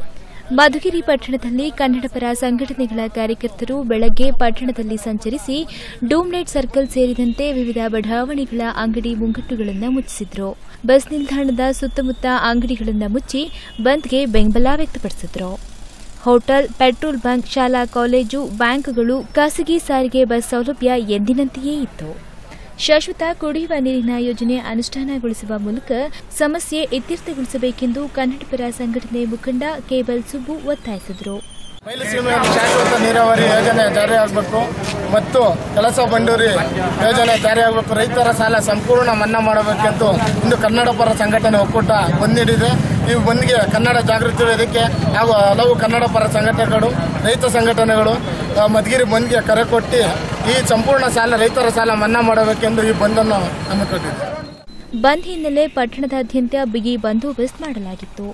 C: ಮಧುಗಿರಿ ಪಟ್ಟಣದಲ್ಲಿ ಕನ್ನಡಪರ ಸಂಘಟನೆಗಳ ಕಾರ್ಯಕರ್ತರು ಬೆಳಗ್ಗೆ ಪಟ್ಟಣದಲ್ಲಿ ಸಂಚರಿಸಿ ಡೂಮ್ಲೈಟ್ ಸರ್ಕಲ್ ಸೇರಿದಂತೆ ವಿವಿಧ ಬಡಾವಣೆಗಳ ಅಂಗಡಿ ಮುಂಗಟ್ಟುಗಳನ್ನು ಮುಚ್ಚಿಸಿದ್ರು ಬಸ್ ನಿಲ್ದಾಣದ ಸುತ್ತಮುತ್ತ ಅಂಗಡಿಗಳನ್ನು ಮುಚ್ಚಿ ಬಂದ್ಗೆ ಬೆಂಬಲ ವ್ಯಕ್ತಪಡಿಸಿದ್ರು ಹೋಟೆಲ್ ಪೆಟ್ರೋಲ್ ಬಂಕ್ ಶಾಲಾ ಕಾಲೇಜು ಬ್ಯಾಂಕ್ಗಳು ಖಾಸಗಿ ಸಾರಿಗೆ ಬಸ್ ಸೌಲಭ್ಯ ಎಂದಿನಂತೆಯೇ ಇತ್ತು ಶಾಶ್ವತ ಕುಡಿಯುವ ನೀರಿನ ಯೋಜನೆ ಅನುಷ್ಠಾನಗೊಳಿಸುವ ಮೂಲಕ ಸಮಸ್ಯೆ ಇತ್ಯರ್ಥಗೊಳಿಸಬೇಕೆಂದು ಕನ್ನಡಪರ ಸಂಘಟನೆ ಮುಖಂಡ ಕೇಬಲ್ ಸುಬ್ಬು ಒತ್ತಾಯಿಸಿದರು
I: ಬಯಲುಸೀಮೆಯಲ್ಲಿ ಶಾಶ್ವತ ನೀರಾವರಿ ಯೋಜನೆ ಜಾರಿಯಾಗಬೇಕು ಮತ್ತು ಕೆಲಸ ಬಂಡೂರಿ ಯೋಜನೆ ಜಾರಿಯಾಗಬೇಕು ರೈತರ ಸಾಲ ಸಂಪೂರ್ಣ ಮನ್ನಾ ಮಾಡಬೇಕೆಂದು ಇಂದು ಕನ್ನಡ ಪರ ಸಂಘಟನೆ ಒಕ್ಕೂಟ ಬಂದ್ ನೀಡಿದೆ ಈ ಬಂದ್ಗೆ ಕನ್ನಡ ಜಾಗೃತಿ ವೇದಿಕೆ ಹಾಗೂ ಹಲವು ಕನ್ನಡ ಪರ ಸಂಘಟನೆಗಳು ರೈತ ಸಂಘಟನೆಗಳು ಆ, ಮಧುಗಿರಿ ಬಂದ್ಗೆ ಕರೆ ಕೊಟ್ಟು ಈ ಸಂಪೂರ್ಣ ಸಾಲ ರೈತರ ಸಾಲ ಮನ್ನಾ ಮಾಡಬೇಕೆಂದು ಈ ಬಂದನ್ನು ಹಮ್ಮಿಕೊಂಡಿದೆ
C: ಬಂದ್ ಹಿನ್ನೆಲೆ ಪಟ್ಟಣದಾದ್ಯಂತ ಬಿಗಿ ಬಂದೋಬಸ್ತ್ ಮಾಡಲಾಗಿತ್ತು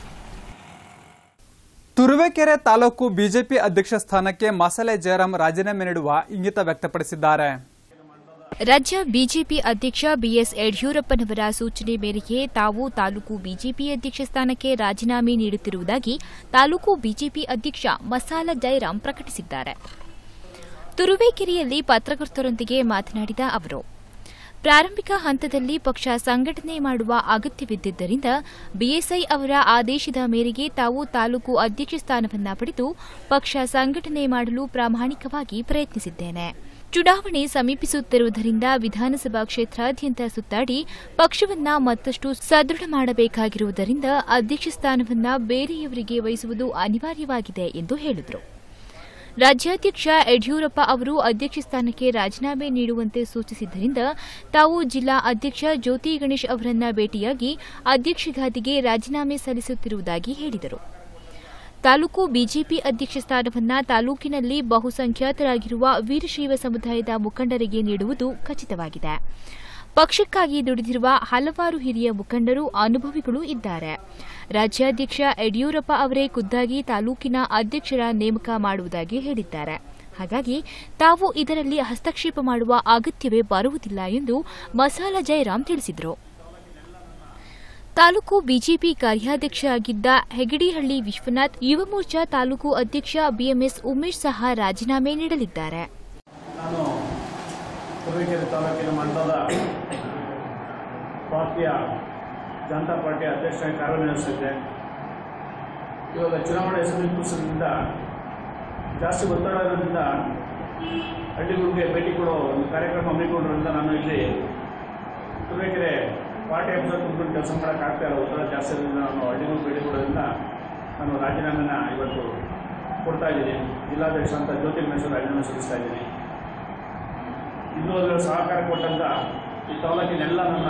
A: ತುರುವೇಕೆರೆ ತಾಲೂಕು ಬಿಜೆಪಿ ಅಧ್ಯಕ್ಷ ಸ್ಥಾನಕ್ಕೆ ಮಸಾಲೆ ಜಯರಾಮ್ ರಾಜೀನಾಮೆ ನೀಡುವ ಇಂಗಿತ ವ್ಯಕ್ತಪಡಿಸಿದ್ದಾರೆ
C: ರಾಜ್ಯ ಬಿಜೆಪಿ ಅಧ್ಯಕ್ಷ ಬಿಎಸ್ ಯಡಿಯೂರಪ್ಪನವರ ಸೂಚನೆ ಮೇರೆಗೆ ತಾವು ತಾಲೂಕು ಬಿಜೆಪಿ ಅಧ್ಯಕ್ಷ ಸ್ಥಾನಕ್ಕೆ ರಾಜೀನಾಮೆ ನೀಡುತ್ತಿರುವುದಾಗಿ ತಾಲೂಕು ಬಿಜೆಪಿ ಅಧ್ಯಕ್ಷ ಮಸಾಲ ಜಯರಾಮ್ ಪ್ರಕಟಿಸಿದ್ದಾರೆ ತುರುವೇಕೆರೆಯಲ್ಲಿ ಪತ್ರಕರ್ತರೊಂದಿಗೆ ಮಾತನಾಡಿದ ಅವರು ಪ್ರಾರಂಭಿಕ ಹಂತದಲ್ಲಿ ಪಕ್ಷ ಸಂಘಟನೆ ಮಾಡುವ ಅಗತ್ಯವಿದ್ದಿದ್ದರಿಂದ ಬಿಎಸ್ಐ ಅವರ ಆದೇಶದ ಮೇರೆಗೆ ತಾವು ತಾಲೂಕು ಅಧ್ಯಕ್ಷ ಸ್ಥಾನವನ್ನ ಪಡೆದು ಪಕ್ಷ ಸಂಘಟನೆ ಮಾಡಲು ಪ್ರಾಮಾಣಿಕವಾಗಿ ಪ್ರಯತ್ನಿಸಿದ್ದೇನೆ ಚುನಾವಣೆ ಸಮೀಪಿಸುತ್ತಿರುವುದರಿಂದ ವಿಧಾನಸಭಾ ಕ್ಷೇತ್ರಾದ್ಯಂತ ಸುತ್ತಾಡಿ ಪಕ್ಷವನ್ನ ಮತ್ತಷ್ಟು ಸದೃಢ ಮಾಡಬೇಕಾಗಿರುವುದರಿಂದ ಅಧ್ಯಕ್ಷ ಸ್ಥಾನವನ್ನ ಬೇರೆಯವರಿಗೆ ವಹಿಸುವುದು ಅನಿವಾರ್ಯವಾಗಿದೆ ಎಂದು ಹೇಳಿದರು ರಾಜ್ಯಾಧ್ಯಕ್ಷ ಯಡಿಯೂರಪ್ಪ ಅವರು ಅಧ್ಯಕ್ಷ ಸ್ಥಾನಕ್ಕೆ ರಾಜೀನಾಮೆ ನೀಡುವಂತೆ ಸೂಚಿಸಿದ್ದರಿಂದ ತಾವು ಜಿಲ್ಲಾ ಅಧ್ಯಕ್ಷ ಜ್ಯೋತಿ ಗಣೇಶ್ ಅವರನ್ನ ಭೇಟಿಯಾಗಿ ಅಧ್ಯಕ್ಷ ಗಾದಿಗೆ ರಾಜೀನಾಮೆ ಸಲ್ಲಿಸುತ್ತಿರುವುದಾಗಿ ಹೇಳಿದರು ತಾಲೂಕು ಬಿಜೆಪಿ ಅಧ್ಯಕ್ಷ ಸ್ಥಾನವನ್ನ ತಾಲೂಕಿನಲ್ಲಿ ಬಹುಸಂಖ್ಯಾತರಾಗಿರುವ ವೀರಶೈವ ಸಮುದಾಯದ ಮುಖಂಡರಿಗೆ ನೀಡುವುದು ಖಚಿತವಾಗಿದೆ ಪಕ್ಷಕ್ಕಾಗಿ ದುಡಿದಿರುವ ಹಲವಾರು ಹಿರಿಯ ಮುಖಂಡರು ಅನುಭವಿಗಳು ಇದ್ದಾರೆ ರಾಜ್ಯಾಧ್ಯಕ್ಷ ಯಡಿಯೂರಪ್ಪ ಅವರೇ ಖುದ್ದಾಗಿ ತಾಲೂಕಿನ ಅಧ್ಯಕ್ಷರ ನೇಮಕ ಮಾಡುವುದಾಗಿ ಹೇಳಿದ್ದಾರೆ ಹಾಗಾಗಿ ತಾವು ಇದರಲ್ಲಿ ಹಸ್ತಕ್ಷೇಪ ಮಾಡುವ ಅಗತ್ಯವೇ ಬರುವುದಿಲ್ಲ ಎಂದು ಮಸಾಲ ಜಯರಾಮ್ ತಿಳಿಸಿದರು ತಾಲೂಕು ಬಿಜೆಪಿ ಕಾರ್ಯಾಧ್ಯಕ್ಷರಾಗಿದ್ದ ಹೆಗಡಿಹಳ್ಳಿ ವಿಶ್ವನಾಥ್ ಯುವ ಮೋರ್ಚಾ ತಾಲೂಕು ಅಧ್ಯಕ್ಷ ಬಿಎಂಎಸ್ ಉಮೇಶ್ ಸಹ ರಾಜೀನಾಮೆ ನೀಡಲಿದ್ದಾರೆ
J: ನಾನು ತುರುವೇಕೆರೆ ತಾಲೂಕಿನ ಮಂಡಲದ ಪಾರ್ಟಿಯ ಜನತಾ ಪಾರ್ಟಿಯ ಅಧ್ಯಕ್ಷರಾಗಿ ಕಾರ್ಯನಿರ್ವಹಿಸಿದ್ದೆ ಇವಾಗ ಚುನಾವಣೆ ಸಮೀಪಿಸೋದ್ರಿಂದ ಜಾಸ್ತಿ ಒತ್ತಡ ಇರೋದ್ರಿಂದ ಹಳ್ಳಿಗಳಿಗೆ ಭೇಟಿ ಕೊಡೋ ಒಂದು ಕಾರ್ಯಕ್ರಮ ಹಮ್ಮಿಕೊಂಡಿರೋದ್ರಿಂದ ನಾನು ಇಲ್ಲಿ ತುರುವೇಕೆರೆ ಪಾರ್ಟಿ ಆಫೀಸರ್ ಕುತ್ಕೊಂಡು ಕೆಲಸ ಮಾಡೋಕ್ಕಾಗ್ತಾ ಇಲ್ಲ ಒತ್ತಡ ಜಾಸ್ತಿ ಇರೋದ್ರಿಂದ ನಾನು ಹಳ್ಳಿಗಳಿಗೆ ಭೇಟಿ ಕೊಡೋದ್ರಿಂದ ನಾನು ರಾಜೀನಾಮೆನ ಇವತ್ತು ಕೊಡ್ತಾ ಇದ್ದೀನಿ ಜಿಲ್ಲಾಧ್ಯಕ್ಷ ಅಂತ ಜ್ಯೋತಿ ಗಣೇಶ್ವರ ರಾಜೀನಾಮೆ ಸಲ್ಲಿಸ್ತಾ ಇದ್ದೀನಿ ಇನ್ನೂ ಅದರ ಸಹಕಾರ ಕೊಟ್ಟಂತ ಈ ತಾಲೂಕಿನೆಲ್ಲ ನನ್ನ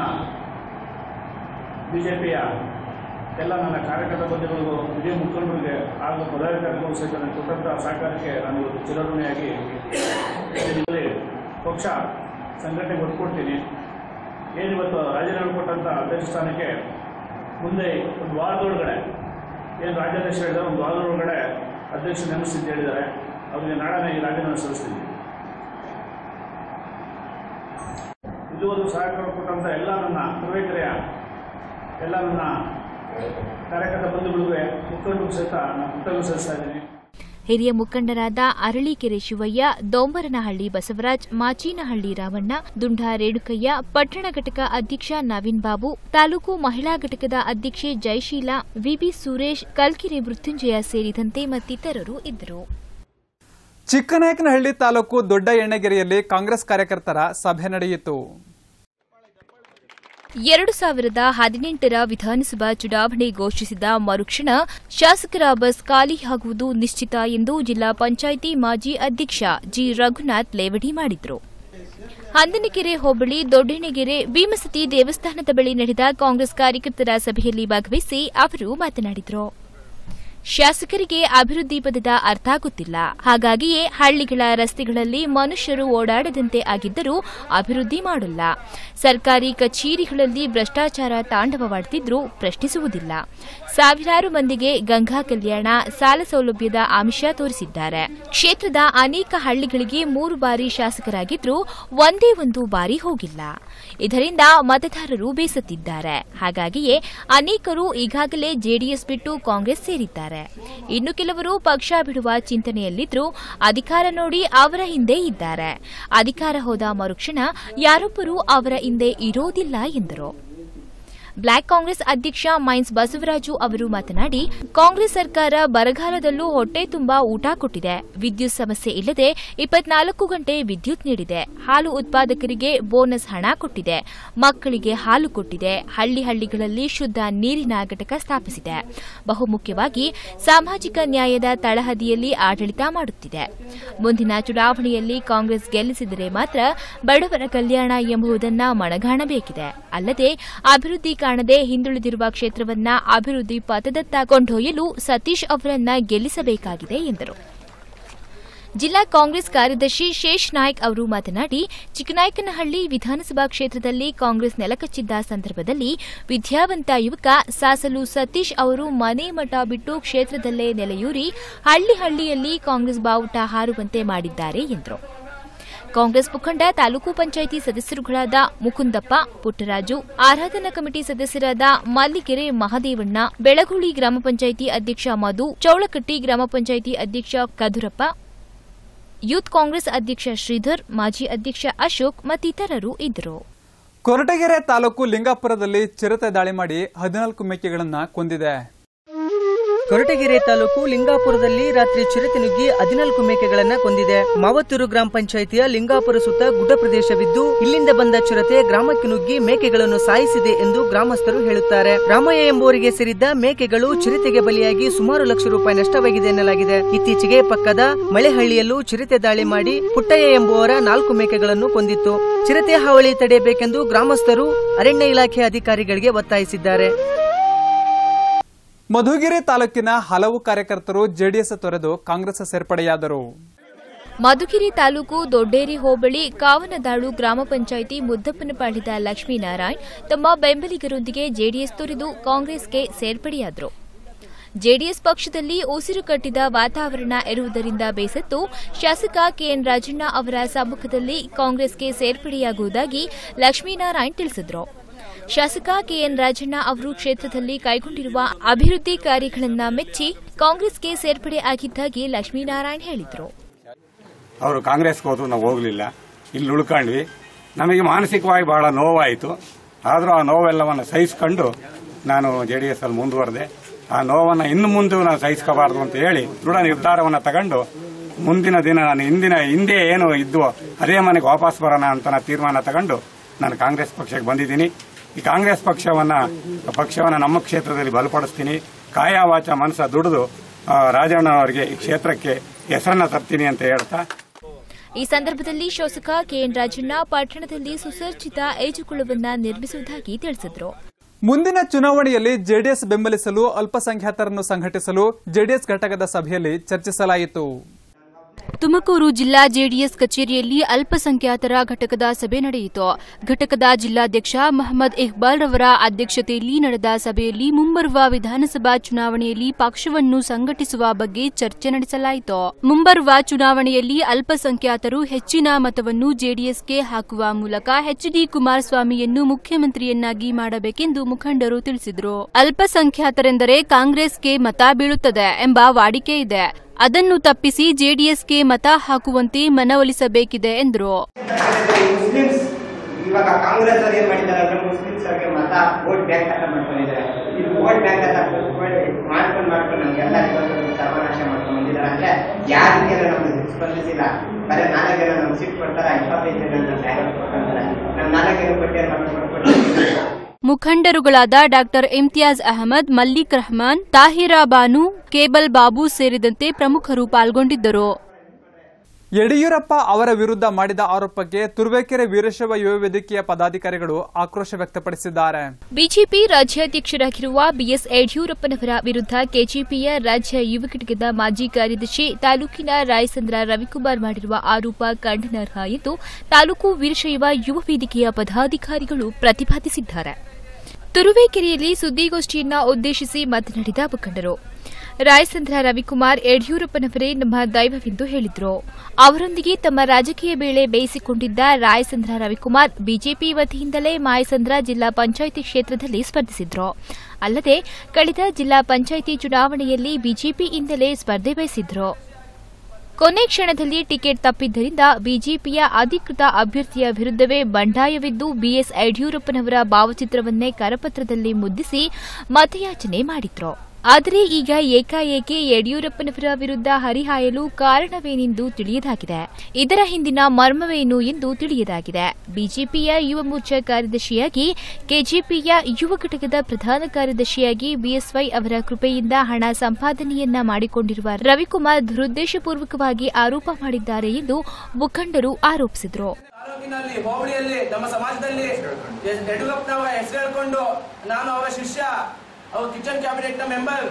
J: ಬಿ ಜೆ ಪಿಯ ಎಲ್ಲ ನನ್ನ ಕಾರ್ಯಕರ್ತ ಬಂಧುಗಳಿಗೂ ಹಿರಿಯ ಮುಖಂಡರಿಗೆ ಹಾಗೂ ಪದಾಧಿಕಾರಿಗಳಿಗೂ ಸಹಿತ ನನಗೆ ಕೊಟ್ಟಂಥ ಸಹಕಾರಕ್ಕೆ ನಾನು ಇವತ್ತು ಚಿರಋಣಿಯಾಗಿ ಇದರಲ್ಲಿ ಪಕ್ಷ ಸಂಘಟನೆಗೆ ಒತ್ತು ಕೊಡ್ತೀನಿ ಏನಿವತ್ತು ರಾಜೀನಾಮೆ ಕೊಟ್ಟಂಥ ಅಧ್ಯಕ್ಷ ಸ್ಥಾನಕ್ಕೆ ಮುಂದೆ ಒಂದು ವಾರದೊಳಗಡೆ ಏನು ರಾಜ್ಯಾಧ್ಯಕ್ಷ ಹೇಳಿದ್ದಾರೆ ಒಂದು ವಾರದೊಳಗಡೆ ಅಧ್ಯಕ್ಷ ನೇಮಿಸ್ತಿದ್ದು ಹೇಳಿದ್ದಾರೆ ಅವರಿಗೆ ನಾಳೆ ಈ ರಾಜೀನಾಮೆ ಸಲ್ಲಿಸ್ತೀನಿ ಇದುವರೆಗೂ ಸಹಕಾರ ಕೊಟ್ಟಂಥ ಎಲ್ಲ ನನ್ನ ತುರುವೇಕೆರೆಯ ಎಲ್ಲ ನನ್ನ ಕಾರ್ಯಕರ್ತ ಬಂಧುಗಳಿಗೂ ಮುಖಂಡರಿಗೂ ಸಹಿತ ನಾನು ಕೃತಜ್ಞತೆ ಸಲ್ಲಿಸ್ತಾ ಇದ್ದೀನಿ
C: ಹಿರಿಯ ಮುಖಂಡರಾದ ಅರಳೀಕೆರೆ ಶಿವಯ್ಯ ದೊಂಬರನಹಳ್ಳಿ ಬಸವರಾಜ್ ಮಾಚೀನಹಳ್ಳಿ ರಾಮಣ್ಣ ದುಂಢ ರೇಣುಕಯ್ಯ ಪಟ್ಟಣ ಘಟಕ ಅಧ್ಯಕ್ಷ ನವೀನ್ ಬಾಬು ತಾಲೂಕು ಮಹಿಳಾ ಘಟಕದ ಅಧ್ಯಕ್ಷೆ ಜಯಶೀಲಾ ವಿಬಿ ಸುರೇಶ್ ಕಲ್ಕಿರೆ ಮೃತ್ಯುಂಜಯ ಸೇರಿದಂತೆ ಮತ್ತಿತರರು ಇದ್ದರು
A: ಚಿಕ್ಕನಾಯಕನಹಳ್ಳಿ ತಾಲೂಕು ದೊಡ್ಡ ಎಣ್ಣೆಗೆರೆಯಲ್ಲಿ ಕಾಂಗ್ರೆಸ್ ಕಾರ್ಯಕರ್ತರ ಸಭೆ ನಡೆಯಿತು
C: ಎರಡು ಸಾವಿರದ ಹದಿನೆಂಟರ ವಿಧಾನಸಭಾ ಚುನಾವಣೆ ಘೋಷಿಸಿದ ಮರುಕ್ಷಣ ಶಾಸಕರ ಬಸ್ ಖಾಲಿಯಾಗುವುದು ನಿಶ್ಚಿತ ಎಂದು ಜಿಲ್ಲಾ ಪಂಚಾಯಿತಿ ಮಾಜಿ ಅಧ್ಯಕ್ಷ ಜಿ ರಘುನಾಥ್ ಲೇವಡಿ ಮಾಡಿದರು ಹಂದನಕೆರೆ ಹೋಬಳಿ ದೊಡ್ಡೆಣೆಗೆರೆ ಭೀಮಸತಿ ದೇವಸ್ಥಾನದ ಬಳಿ ನಡೆದ ಕಾಂಗ್ರೆಸ್ ಕಾರ್ಯಕರ್ತರ ಸಭೆಯಲ್ಲಿ ಭಾಗವಹಿಸಿ ಅವರು ಮಾತನಾಡಿದರು ಶಾಸಕರಿಗೆ ಅಭಿವೃದ್ಧಿ ಪದದ ಅರ್ಥ ಗೊತ್ತಿಲ್ಲ ಹಾಗಾಗಿಯೇ ಹಳ್ಳಿಗಳ ರಸ್ತೆಗಳಲ್ಲಿ ಮನುಷ್ಯರು ಓಡಾಡದಂತೆ ಆಗಿದ್ದರೂ ಅಭಿವೃದ್ಧಿ ಮಾಡಲ್ಲ ಸರ್ಕಾರಿ ಕಚೇರಿಗಳಲ್ಲಿ ಭ್ರಷ್ಟಾಚಾರ ತಾಂಡವವಾಡುತ್ತಿದ್ರೂ ಪ್ರಶ್ನಿಸುವುದಿಲ್ಲ ಸಾವಿರಾರು ಮಂದಿಗೆ ಗಂಗಾ ಕಲ್ಯಾಣ ಸಾಲ ಸೌಲಭ್ಯದ ಆಮಿಷ ತೋರಿಸಿದ್ದಾರೆ ಕ್ಷೇತ್ರದ ಅನೇಕ ಹಳ್ಳಿಗಳಿಗೆ ಮೂರು ಬಾರಿ ಶಾಸಕರಾಗಿದ್ರೂ ಒಂದೇ ಒಂದು ಬಾರಿ ಹೋಗಿಲ್ಲ ಇದರಿಂದ ಮತದಾರರು ಬೇಸತ್ತಿದ್ದಾರೆ ಹಾಗಾಗಿಯೇ ಅನೇಕರು ಈಗಾಗಲೇ ಜೆಡಿಎಸ್ ಬಿಟ್ಟು ಕಾಂಗ್ರೆಸ್ ಸೇರಿದ್ದಾರೆ ಇನ್ನು ಕೆಲವರು ಪಕ್ಷ ಬಿಡುವ ಚಿಂತನೆಯಲ್ಲಿದ್ದರೂ ಅಧಿಕಾರ ನೋಡಿ ಅವರ ಹಿಂದೆ ಇದ್ದಾರೆ ಅಧಿಕಾರ ಹೋದ ಮರುಕ್ಷಣ ಯಾರೊಬ್ಬರೂ ಅವರ ಹಿಂದೆ ಇರೋದಿಲ್ಲ ಎಂದರು ಬ್ಲಾಕ್ ಕಾಂಗ್ರೆಸ್ ಅಧ್ಯಕ್ಷ ಮೈನ್ಸ್ ಬಸವರಾಜು ಅವರು ಮಾತನಾಡಿ ಕಾಂಗ್ರೆಸ್ ಸರ್ಕಾರ ಬರಗಾಲದಲ್ಲೂ ಹೊಟ್ಟೆ ತುಂಬಾ ಊಟ ಕೊಟ್ಟಿದೆ ವಿದ್ಯುತ್ ಸಮಸ್ಯೆ ಇಲ್ಲದೆ ಇಪ್ಪತ್ನಾಲ್ಕು ಗಂಟೆ ವಿದ್ಯುತ್ ನೀಡಿದೆ ಹಾಲು ಉತ್ಪಾದಕರಿಗೆ ಬೋನಸ್ ಹಣ ಕೊಟ್ಟಿದೆ ಮಕ್ಕಳಿಗೆ ಹಾಲು ಕೊಟ್ಟಿದೆ ಹಳ್ಳಿ ಹಳ್ಳಿಗಳಲ್ಲಿ ಶುದ್ಧ ನೀರಿನ ಘಟಕ ಸ್ಥಾಪಿಸಿದೆ ಬಹುಮುಖ್ಯವಾಗಿ ಸಾಮಾಜಿಕ ನ್ಯಾಯದ ತಳಹದಿಯಲ್ಲಿ ಆಡಳಿತ ಮಾಡುತ್ತಿದೆ ಮುಂದಿನ ಚುನಾವಣೆಯಲ್ಲಿ ಕಾಂಗ್ರೆಸ್ ಗೆಲ್ಲಿಸಿದರೆ ಮಾತ್ರ ಬಡವರ ಕಲ್ಯಾಣ ಎಂಬುದನ್ನ ಮನಗಾಣಬೇಕಿದೆ ಅಲ್ಲದೆ ಅಭಿವೃದ್ಧಿ ಕಾಣದೆ ಹಿಂದುಳಿದಿರುವ ಕ್ಷೇತ್ರವನ್ನ ಅಭಿವೃದ್ಧಿ ಪಥದತ್ತ ಕೊಂಡೊಯ್ಯಲು ಸತೀಶ್ ಅವರನ್ನ ಗೆಲ್ಲಿಸಬೇಕಾಗಿದೆ ಎಂದರು ಜಿಲ್ಲಾ ಕಾಂಗ್ರೆಸ್ ಕಾರ್ಯದರ್ಶಿ ಶೇಷ್ ನಾಯ್ಕ್ ಅವರು ಮಾತನಾಡಿ ಚಿಕ್ಕನಾಯಕನಹಳ್ಳಿ ವಿಧಾನಸಭಾ ಕ್ಷೇತ್ರದಲ್ಲಿ ಕಾಂಗ್ರೆಸ್ ನೆಲಕಚ್ಚಿದ್ದ ಸಂದರ್ಭದಲ್ಲಿ ವಿದ್ಯಾವಂತ ಯುವಕ ಸಾಸಲು ಸತೀಶ್ ಅವರು ಮನೆ ಮಠ ಬಿಟ್ಟು ಕ್ಷೇತ್ರದಲ್ಲೇ ನೆಲೆಯೂರಿ ಹಳ್ಳಿ ಹಳ್ಳಿಯಲ್ಲಿ ಕಾಂಗ್ರೆಸ್ ಬಾವುಟ ಹಾರುವಂತೆ ಮಾಡಿದ್ದಾರೆ ಎಂದರು ಕಾಂಗ್ರೆಸ್ ಮುಖಂಡ ತಾಲೂಕು ಪಂಚಾಯಿತಿ ಸದಸ್ಯರುಗಳಾದ ಮುಕುಂದಪ್ಪ ಪುಟ್ಟರಾಜು ಆರಾಧನಾ ಕಮಿಟಿ ಸದಸ್ಯರಾದ ಮಲ್ಲಿಗೆರೆ ಮಹದೇವಣ್ಣ ಬೆಳಗುಳಿ ಗ್ರಾಮ ಪಂಚಾಯಿತಿ ಅಧ್ಯಕ್ಷ ಮಧು ಚೌಳಕಟ್ಟಿ ಗ್ರಾಮ ಪಂಚಾಯಿತಿ ಅಧ್ಯಕ್ಷ ಕದುರಪ್ಪ ಯೂತ್ ಕಾಂಗ್ರೆಸ್ ಅಧ್ಯಕ್ಷ ಶ್ರೀಧರ್ ಮಾಜಿ ಅಧ್ಯಕ್ಷ ಅಶೋಕ್ ಮತ್ತಿತರರು ಇದ್ದರು
A: ಕೊರಟಗೆರೆ ತಾಲೂಕು ಲಿಂಗಾಪುರದಲ್ಲಿ ಚಿರತೆ ದಾಳಿ ಮಾಡಿ ಹದಿನಾಲ್ಕು ಮೇಕೆಗಳನ್ನು ಕೊಂದಿದೆ
K: ಕೊರಟಗೆರೆ ತಾಲೂಕು ಲಿಂಗಾಪುರದಲ್ಲಿ ರಾತ್ರಿ ಚಿರತೆ ನುಗ್ಗಿ ಹದಿನಾಲ್ಕು ಮೇಕೆಗಳನ್ನ ಕೊಂದಿದೆ ಮಾವತ್ತೂರು ಗ್ರಾಮ ಪಂಚಾಯಿತಿಯ ಲಿಂಗಾಪುರ ಸುತ್ತ ಗುಡ್ಡ ಪ್ರದೇಶವಿದ್ದು ಇಲ್ಲಿಂದ ಬಂದ ಚಿರತೆ ಗ್ರಾಮಕ್ಕೆ ನುಗ್ಗಿ ಮೇಕೆಗಳನ್ನು ಸಾಯಿಸಿದೆ ಎಂದು ಗ್ರಾಮಸ್ಥರು ಹೇಳುತ್ತಾರೆ ರಾಮಯ್ಯ ಎಂಬುವರಿಗೆ ಸೇರಿದ್ದ ಮೇಕೆಗಳು ಚಿರತೆಗೆ ಬಲಿಯಾಗಿ ಸುಮಾರು ಲಕ್ಷ ರೂಪಾಯಿ ನಷ್ಟವಾಗಿದೆ ಎನ್ನಲಾಗಿದೆ ಇತ್ತೀಚೆಗೆ ಪಕ್ಕದ ಮಳೆಹಳ್ಳಿಯಲ್ಲೂ ಚಿರತೆ ದಾಳಿ ಮಾಡಿ ಪುಟ್ಟಯ್ಯ ಎಂಬುವರ ನಾಲ್ಕು ಮೇಕೆಗಳನ್ನು ಕೊಂದಿತ್ತು ಚಿರತೆ ಹಾವಳಿ ತಡೆಯಬೇಕೆಂದು ಗ್ರಾಮಸ್ಥರು ಅರಣ್ಯ ಇಲಾಖೆ ಅಧಿಕಾರಿಗಳಿಗೆ ಒತ್ತಾಯಿಸಿದ್ದಾರೆ
A: ಮಧುಗಿರಿ ತಾಲೂಕಿನ ಹಲವು ಕಾರ್ಯಕರ್ತರು ಜೆಡಿಎಸ್ ತೊರೆದು ಕಾಂಗ್ರೆಸ್ ಸೇರ್ಪಡೆಯಾದರು
C: ಮಧುಗಿರಿ ತಾಲೂಕು ದೊಡ್ಡೇರಿ ಹೋಬಳಿ ಕಾವನದಾಳು ಗ್ರಾಮ ಪಂಚಾಯಿತಿ ಮುದ್ದಪ್ಪನಪಾಳ್ಯದ ಲಕ್ಷ್ಮೀನಾರಾಯಣ್ ತಮ್ಮ ಬೆಂಬಲಿಗರೊಂದಿಗೆ ಜೆಡಿಎಸ್ ತೊರೆದು ಕಾಂಗ್ರೆಸ್ಗೆ ಸೇರ್ಪಡೆಯಾದರು ಜೆಡಿಎಸ್ ಪಕ್ಷದಲ್ಲಿ ಉಸಿರು ಕಟ್ಟಿದ ವಾತಾವರಣ ಇರುವುದರಿಂದ ಬೇಸತ್ತು ಶಾಸಕ ಕೆಎನ್ ರಾಜಣ್ಣ ಅವರ ಸಮ್ಮುಖದಲ್ಲಿ ಕಾಂಗ್ರೆಸ್ಗೆ ಸೇರ್ಪಡೆಯಾಗುವುದಾಗಿ ಲಕ್ಷ್ಮೀನಾರಾಯಣ್ ತಿಳಿಸಿದರು ಶಾಸಕ ಕೆಎನ್ ರಾಜಣ್ಣ ಅವರು ಕ್ಷೇತ್ರದಲ್ಲಿ ಕೈಗೊಂಡಿರುವ ಅಭಿವೃದ್ಧಿ ಕಾರ್ಯಗಳನ್ನು ಮೆಚ್ಚಿ ಕಾಂಗ್ರೆಸ್ಗೆ ಸೇರ್ಪಡೆ ಆಗಿದ್ದಾಗಿ ಲಕ್ಷ್ಮೀನಾರಾಯಣ್ ಹೇಳಿದರು
L: ಅವರು ಕಾಂಗ್ರೆಸ್ಗೆ ಹೋದ್ರು ನಾವು ಹೋಗಲಿಲ್ಲ ಇಲ್ಲಿ ಉಳ್ಕೊಂಡ್ವಿ ನಮಗೆ ಮಾನಸಿಕವಾಗಿ ಬಹಳ ನೋವಾಯಿತು ಆದರೂ ಆ ನೋವೆಲ್ಲವನ್ನು ಸಹಿಸ್ಕೊಂಡು ನಾನು ಜೆ ಡಿ ಎಸ್ ಅಲ್ಲಿ ಮುಂದುವರೆದೆ ಆ ನೋವನ್ನು ಇನ್ನು ಮುಂದೆ ನಾನು ಸಹಿಸ್ಕೋಬಾರ್ದು ಅಂತ ಹೇಳಿ ದೃಢ ನಿರ್ಧಾರವನ್ನು ತಗೊಂಡು ಮುಂದಿನ ದಿನ ನಾನು ಹಿಂದಿನ ಹಿಂದೆ ಏನು ಇದ್ವೋ ಅದೇ ಮನೆಗೆ ವಾಪಸ್ ಬರೋಣ ಅಂತ ನಾನು ತೀರ್ಮಾನ ತಗೊಂಡು ನಾನು ಕಾಂಗ್ರೆಸ್ ಪಕ್ಷಕ್ಕೆ ಬಂದಿದ್ದೀನಿ ಈ ಕಾಂಗ್ರೆಸ್ ಪಕ್ಷವನ್ನ ಪಕ್ಷವನ್ನ ನಮ್ಮ ಕ್ಷೇತ್ರದಲ್ಲಿ ಬಲಪಡಿಸ್ತೀನಿ ಕಾಯ ವಾಚ ಮನಸ್ಸ ದುಡಿದು ಆ, ರಾಜಣ್ಣ ಅವರಿಗೆ ಈ ಕ್ಷೇತ್ರಕ್ಕೆ ಹೆಸರನ್ನ ತರ್ತೀನಿ ಅಂತ ಹೇಳ್ತಾ
C: ಈ ಸಂದರ್ಭದಲ್ಲಿ ಶಾಸಕ ಕೆಎನ್ ರಾಜಣ್ಣ ಪಟ್ಟಣದಲ್ಲಿ ಸುಸಜ್ಜಿತ ಈಜುಕೊಳವನ್ನ ನಿರ್ಮಿಸುವುದಾಗಿ ತಿಳಿಸಿದರು
A: ಮುಂದಿನ ಚುನಾವಣೆಯಲ್ಲಿ ಜೆಡಿಎಸ್ ಬೆಂಬಲಿಸಲು ಅಲ್ಪಸಂಖ್ಯಾತರನ್ನು ಸಂಘಟಿಸಲು ಜೆಡಿಎಸ್ ಘಟಕದ ಸಭೆಯಲ್ಲಿ ಚರ್ಚಿಸಲಾಯಿತು
G: ತುಮಕೂರು ಜಿಲ್ಲಾ ಜೆಡಿಎಸ್ ಕಚೇರಿಯಲ್ಲಿ ಅಲ್ಪಸಂಖ್ಯಾತರ ಘಟಕದ ಸಭೆ ನಡೆಯಿತು ಘಟಕದ ಜಿಲ್ಲಾಧ್ಯಕ್ಷ ಮಹಮ್ಮದ್ ಇಕ್ಬಾಲ್ ರವರ ಅಧ್ಯಕ್ಷತೆಯಲ್ಲಿ ನಡೆದ ಸಭೆಯಲ್ಲಿ ಮುಂಬರುವ ವಿಧಾನಸಭಾ ಚುನಾವಣೆಯಲ್ಲಿ ಪಕ್ಷವನ್ನು ಸಂಘಟಿಸುವ ಬಗ್ಗೆ ಚರ್ಚೆ ನಡೆಸಲಾಯಿತು ಮುಂಬರುವ ಚುನಾವಣೆಯಲ್ಲಿ ಅಲ್ಪಸಂಖ್ಯಾತರು ಹೆಚ್ಚಿನ ಮತವನ್ನು ಜೆಡಿಎಸ್ಗೆ ಹಾಕುವ ಮೂಲಕ ಎಚ್ಡಿ ಕುಮಾರಸ್ವಾಮಿಯನ್ನು ಮುಖ್ಯಮಂತ್ರಿಯನ್ನಾಗಿ ಮಾಡಬೇಕೆಂದು ಮುಖಂಡರು ತಿಳಿಸಿದರು ಅಲ್ಪಸಂಖ್ಯಾತರೆಂದರೆ ಕಾಂಗ್ರೆಸ್ಗೆ ಮತ ಬೀಳುತ್ತದೆ ಎಂಬ ವಾಡಿಕೆ ಇದೆ ಅದನ್ನು ತಪ್ಪಿಸಿ ಜೆಡಿಎಸ್ಗೆ ಮತ ಹಾಕುವಂತೆ ಮನವೊಲಿಸಬೇಕಿದೆ ಎಂದರು
M: ಮುಸ್ಲಿಮ್ಸ್ ಇವಾಗ ಕಾಂಗ್ರೆಸ್ ಅವ್ರು ಏನ್ ಮಾಡಿದ್ದಾರೆ ಅಂದ್ರೆ ಮುಸ್ಲಿಮ್ಸ್ ಅವ್ರಿಗೆ ಮತ ವೋಟ್ ಬ್ಯಾಂಕ್ ಅಂತ ಮಾಡ್ಕೊಂಡಿದ್ದಾರೆ ಇದು ವೋಟ್ ಬ್ಯಾಂಕ್ ಅಂತ ಮಾಡ್ಕೊಂಡು ಮಾಡ್ಕೊಂಡು ನಮ್ಗೆಲ್ಲ ಇವತ್ತು ಸರ್ವನಾಶ ಮಾಡ್ಕೊಂಡು ಬಂದಿದ್ದಾರೆ ಅಂದ್ರೆ ಯಾರು ಜನ ನಮ್ಗೆ ಸ್ಪಂದಿಸಿಲ್ಲ ಬರೀ ನಾಲ್ಕು ಜನ ನಮ್ಗೆ ಸೀಟ್ ಕೊಡ್ತಾರ ಇಪ್ಪತ್ತೈದು ಜನ ನಮ್ಮ ಬ್ಯಾಲೆಟ್ ಕೊಡ್ತಾರೆ ನಾವು ನಾಲ್ಕು ಜನ ಕೊಟ್ಟಿದ್ದಾರೆ ಮತ್ತೆ ಕೊಟ್ಬಿಟ್ಟು
G: ಮುಖಂಡರುಗಳಾದ ಡಾಕ್ಟರ್ ಇಮ್ತಿಯಾಜ್ ಅಹಮದ್ ಮಲ್ಲಿಕ್ ರಹಮಾನ್ ತಾಹಿರಾ ಬಾನು ಕೇಬಲ್ ಬಾಬು ಸೇರಿದಂತೆ ಪ್ರಮುಖರು ಪಾಲ್ಗೊಂಡಿದ್ದರು
A: ಯಡಿಯೂರಪ್ಪ ಅವರ ವಿರುದ್ಧ ಮಾಡಿದ ಆರೋಪಕ್ಕೆ ತುರುವೇಕೆರೆ ವೀರಶೈವ ಯುವ ವೇದಿಕೆಯ ಪದಾಧಿಕಾರಿಗಳು ಆಕ್ರೋಶ ವ್ಯಕ್ತಪಡಿಸಿದ್ದಾರೆ
C: ಬಿಜೆಪಿ ರಾಜ್ಯಾಧ್ಯಕ್ಷರಾಗಿರುವ ಬಿಎಸ್ ಯಡಿಯೂರಪ್ಪನವರ ವಿರುದ್ಧ ಕೆಜೆಪಿಯ ರಾಜ್ಯ ಯುವ ಘಟಕದ ಮಾಜಿ ಕಾರ್ಯದರ್ಶಿ ತಾಲೂಕಿನ ರಾಯಸಂದ್ರ ರವಿಕುಮಾರ್ ಮಾಡಿರುವ ಆರೋಪ ಖಂಡನಾರ್ಹ ಎಂದು ತಾಲೂಕು ವೀರಶೈವ ಯುವ ವೇದಿಕೆಯ ಪದಾಧಿಕಾರಿಗಳು ಪ್ರತಿಪಾದಿಸಿದ್ದಾರೆ ತುರುವೇಕೆರೆಯಲ್ಲಿ ಸುದ್ದಿಗೋಷ್ಠಿಯನ್ನ ಉದ್ದೇಶಿಸಿ ಮಾತನಾಡಿದ ಮುಖಂಡರು ರಾಯಸಂದ್ರ ರವಿಕುಮಾರ್ ಯಡಿಯೂರಪ್ಪನವರೇ ನಮ್ಮ ದೈವವೆಂದು ಹೇಳಿದ್ರು ಅವರೊಂದಿಗೆ ತಮ್ಮ ರಾಜಕೀಯ ಬೇಳೆ ಬೇಯಿಸಿಕೊಂಡಿದ್ದ ರಾಯಸಂದ್ರ ರವಿಕುಮಾರ್ ಬಿಜೆಪಿ ವತಿಯಿಂದಲೇ ಮಾಯಸಂದ್ರ ಜಿಲ್ಲಾ ಪಂಚಾಯಿತಿ ಕ್ಷೇತ್ರದಲ್ಲಿ ಸ್ಪರ್ಧಿಸಿದ್ರು ಅಲ್ಲದೆ ಕಳೆದ ಜಿಲ್ಲಾ ಪಂಚಾಯಿತಿ ಚುನಾವಣೆಯಲ್ಲಿ ಬಿಜೆಪಿಯಿಂದಲೇ ಸ್ಪರ್ಧೆ ಬಯಸಿದ್ರು ಕೊನೆ ಕ್ಷಣದಲ್ಲಿ ಟಿಕೆಟ್ ತಪ್ಪಿದ್ದರಿಂದ ಬಿಜೆಪಿಯ ಅಧಿಕೃತ ಅಭ್ಯರ್ಥಿಯ ವಿರುದ್ಧವೇ ಬಂಡಾಯವಿದ್ದು ಬಿಎಸ್ ಯಡಿಯೂರಪ್ಪನವರ ಭಾವಚಿತ್ರವನ್ನೇ ಕರಪತ್ರದಲ್ಲಿ ಮುದ್ರಿಸಿ ಮತಯಾಚನೆ ಮಾಡಿದ್ರು ಆದರೆ ಈಗ ಏಕಾಏಕಿ ಯಡಿಯೂರಪ್ಪನವರ ವಿರುದ್ಧ ಹರಿಹಾಯಲು ಕಾರಣವೇನೆಂದು ತಿಳಿಯದಾಗಿದೆ ಇದರ ಹಿಂದಿನ ಮರ್ಮವೇನು ಎಂದು ತಿಳಿಯದಾಗಿದೆ ಬಿಜೆಪಿಯ ಯುವ ಮೋರ್ಚಾ ಕಾರ್ಯದರ್ಶಿಯಾಗಿ ಕೆಜೆಪಿಯ ಯುವ ಘಟಕದ ಪ್ರಧಾನ ಕಾರ್ಯದರ್ಶಿಯಾಗಿ ಬಿಎಸ್ವೈ ಅವರ ಕೃಪೆಯಿಂದ ಹಣ ಸಂಪಾದನೆಯನ್ನ ಮಾಡಿಕೊಂಡಿರುವ ರವಿಕುಮಾರ್ ದುರುದ್ದೇಶಪೂರ್ವಕವಾಗಿ ಆರೋಪ ಮಾಡಿದ್ದಾರೆ ಎಂದು ಮುಖಂಡರು ಆರೋಪಿಸಿದರು
N: ತಾಲೂಕಿನಲ್ಲಿ ಹೋಬಳಿಯಲ್ಲಿ ನಮ್ಮ ಸಮಾಜದಲ್ಲಿ ಯಡಿಯೂರಪ್ಪನವರ ಹೆಸರು ಹೇಳ್ಕೊಂಡು ನಾನು ಅವರ ಶಿಷ್ಯ ಅವ್ರ ಕಿಚನ್ ಕ್ಯಾಬಿನೆಟ್ ನ ಮೆಂಬರ್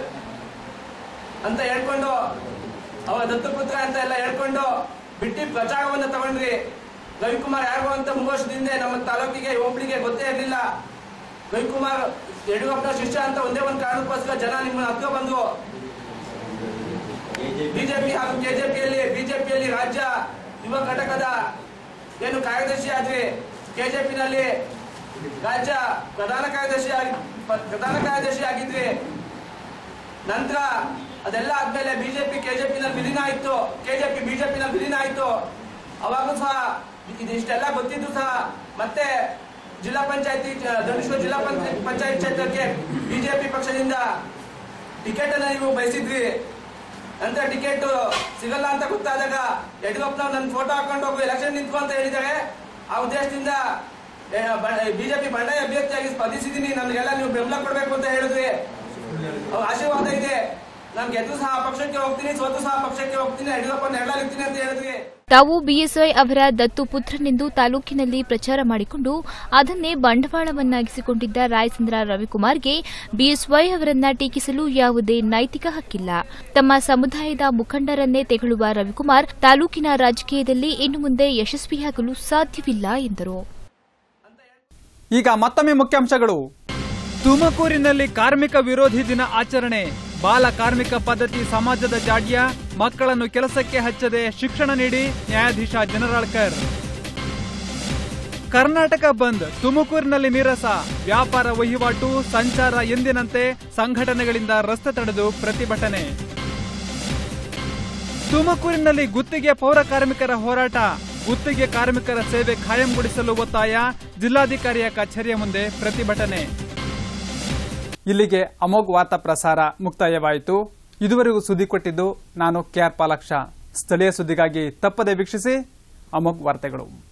N: ಅಂತ ಹೇಳ್ಕೊಂಡು ಅವರ ದತ್ತಪುತ್ರ ಅಂತ ಎಲ್ಲ ಹೇಳ್ಕೊಂಡು ಬಿಟ್ಟಿ ಪ್ರಚಾರವನ್ನು ತಗೊಂಡ್ರಿ ರವಿಕುಮಾರ್ ಯಾರು ಅಂತ ಮೂರು ವರ್ಷದಿಂದ ನಮ್ಮ ತಾಲೂಕಿಗೆ ಹೋಬಳಿಗೆ ಗೊತ್ತೇ ಇರಲಿಲ್ಲ ರವಿಕುಮಾರ್ ಯಡಿಯೂರಪ್ಪನ ಶಿಷ್ಯ ಅಂತ ಒಂದೇ ಒಂದು ಕಾರಣಕ್ಕೋಸ್ಕರ ಜನ ನಿಮ್ಮನ್ನ ಹತ್ಕೊ ಬಂದ್ರು ಬಿಜೆಪಿ ಹಾಗೂ ಕೆಜೆಪಿಯಲ್ಲಿ ಬಿಜೆಪಿಯಲ್ಲಿ ರಾಜ್ಯ ಯುವ ಘಟಕದ ಏನು ಕಾರ್ಯದರ್ಶಿ ಆದ್ರಿ ಕೆಜೆಪಿನಲ್ಲಿ ರಾಜ್ಯ ಪ್ರಧಾನ ಕಾರ್ಯದರ್ಶಿ ಆಗಿ ಪ- ಪ್ರಧಾನ ಕಾರ್ಯದರ್ಶಿ ಆಗಿದ್ರಿ ನಂತರ ಅದೆಲ್ಲ ಆದ್ಮೇಲೆ ಬಿಜೆಪಿ ಕೆಜೆಪಿನಲ್ಲಿ ವಿಲೀನ ಆಯ್ತು ಕೆಜೆಪಿ ಬಿಜೆಪಿನಲ್ಲಿ ವಿಲೀನ ಆಯ್ತು ಅವಾಗೂ ಸಹ ಇದಿಷ್ಟೆಲ್ಲ ಗೊತ್ತಿದ್ದು ಸಹ ಮತ್ತೆ ಜಿಲ್ಲಾ ಪಂಚಾಯತಿ ದಂಡೇಶ್ವರ ಜಿಲ್ಲಾ ಪಂಚ- ಪಂಚಾಯತ್ ಕ್ಷೇತ್ರಕ್ಕೆ ಬಿಜೆಪಿ ಪಕ್ಷದಿಂದ ಟಿಕೆಟ್ ಅನ್ನ ನೀವು ಬಯಸಿದ್ರಿ ನಂತರ ಟಿಕೆಟ್ ಸಿಗಲ್ಲ ಅಂತ ಗೊತ್ತಾದಾಗ ಯಡಿಯೂರಪ್ಪನವ್ರು ನನ್ನ ಫೋಟೋ ಹಾಕೊಂಡು ಹೋಗಿ ಎಲೆಕ್ಷನ್ ನಿಂತ್ಕೊ ಅಂತ ಹೇಳಿದ್ದಾರೆ ಆ ಉದ್ದೇಶದಿಂದ ಬಿಜೆಪಿ ಬಂಡಾಯ ಅಭ್ಯರ್ಥಿಯಾಗಿ ಸ್ಪರ್ಧಿಸಿದ್ದೀನಿ ನನಗೆಲ್ಲ ನೀವು ಬೆಂಬಲ ಕೊಡಬೇಕು ಅಂತ ಹೇಳಿದ್ರಿ ಅವ್ರ ಆಶೀರ್ವಾದ ಇದೆ ನಾನು ಗೆದ್ದು ಸಹ ಪಕ್ಷಕ್ಕೆ ಹೋಗ್ತೀನಿ ಸೋತು ಸಹ ಪಕ್ಷಕ್ಕೆ ಹೋಗ್ತೀನಿ ಯಡಿಯೂರಪ್ಪ ನೆರಳಾಗ್ತೀನಿ ಅಂತ ಹೇಳಿದ್ವಿ
C: ತಾವು ಬಿಎಸ್ವೈ ಅವರ ದತ್ತು ಪುತ್ರನೆಂದು ತಾಲೂಕಿನಲ್ಲಿ ಪ್ರಚಾರ ಮಾಡಿಕೊಂಡು ಅದನ್ನೇ ಬಂಡವಾಳವನ್ನಾಗಿಸಿಕೊಂಡಿದ್ದ ರಾಯಚಂದ್ರ ರವಿಕುಮಾರ್ಗೆ ಬಿಎಸ್ವೈ ಅವರನ್ನ ಟೀಕಿಸಲು ಯಾವುದೇ ನೈತಿಕ ಹಕ್ಕಿಲ್ಲ ತಮ್ಮ ಸಮುದಾಯದ ಮುಖಂಡರನ್ನೇ ತೆಗಳುವ ರವಿಕುಮಾರ್ ತಾಲೂಕಿನ ರಾಜಕೀಯದಲ್ಲಿ ಇನ್ನು ಮುಂದೆ ಯಶಸ್ವಿಯಾಗಲು ಸಾಧ್ಯವಿಲ್ಲ ಎಂದರು
A: ಈಗ ಮತ್ತೊಮ್ಮೆ ಮುಖ್ಯಾಂಶಗಳು
B: ತುಮಕೂರಿನಲ್ಲಿ ಕಾರ್ಮಿಕ ವಿರೋಧಿ ದಿನ ಆಚರಣೆ ಬಾಲ ಕಾರ್ಮಿಕ ಪದ್ಧತಿ ಸಮಾಜದ ಜಾಡ್ಯ ಮಕ್ಕಳನ್ನು ಕೆಲಸಕ್ಕೆ ಹಚ್ಚದೆ ಶಿಕ್ಷಣ ನೀಡಿ ನ್ಯಾಯಾಧೀಶ ಜನರಾಳ್ಕರ್ ಕರ್ನಾಟಕ ಬಂದ್ ತುಮಕೂರಿನಲ್ಲಿ ನೀರಸ ವ್ಯಾಪಾರ ವಹಿವಾಟು ಸಂಚಾರ ಎಂದಿನಂತೆ ಸಂಘಟನೆಗಳಿಂದ ರಸ್ತೆ ತಡೆದು ಪ್ರತಿಭಟನೆ ತುಮಕೂರಿನಲ್ಲಿ ಗುತ್ತಿಗೆ ಪೌರ ಕಾರ್ಮಿಕರ ಹೋರಾಟ ಗುತ್ತಿಗೆ ಕಾರ್ಮಿಕರ ಸೇವೆ ಖಾಯಂಗೊಳಿಸಲು ಒತ್ತಾಯ ಜಿಲ್ಲಾಧಿಕಾರಿಯ ಕಚೇರಿಯ ಮುಂದೆ ಪ್ರತಿಭಟನೆ
A: ಇಲ್ಲಿಗೆ ಅಮೋಘ್ ವಾರ್ತಾ ಪ್ರಸಾರ ಮುಕ್ತಾಯವಾಯಿತು ಇದುವರೆಗೂ ಸುದ್ದಿ ಕೊಟ್ಟಿದ್ದು ನಾನು ಕೆಆರ್ ಪಾಲಾಕ್ಷ ಸ್ಥಳೀಯ ಸುದ್ದಿಗಾಗಿ ತಪ್ಪದೆ ವೀಕ್ಷಿಸಿ ಅಮೋಘ್ ವಾರ್ತೆಗಳು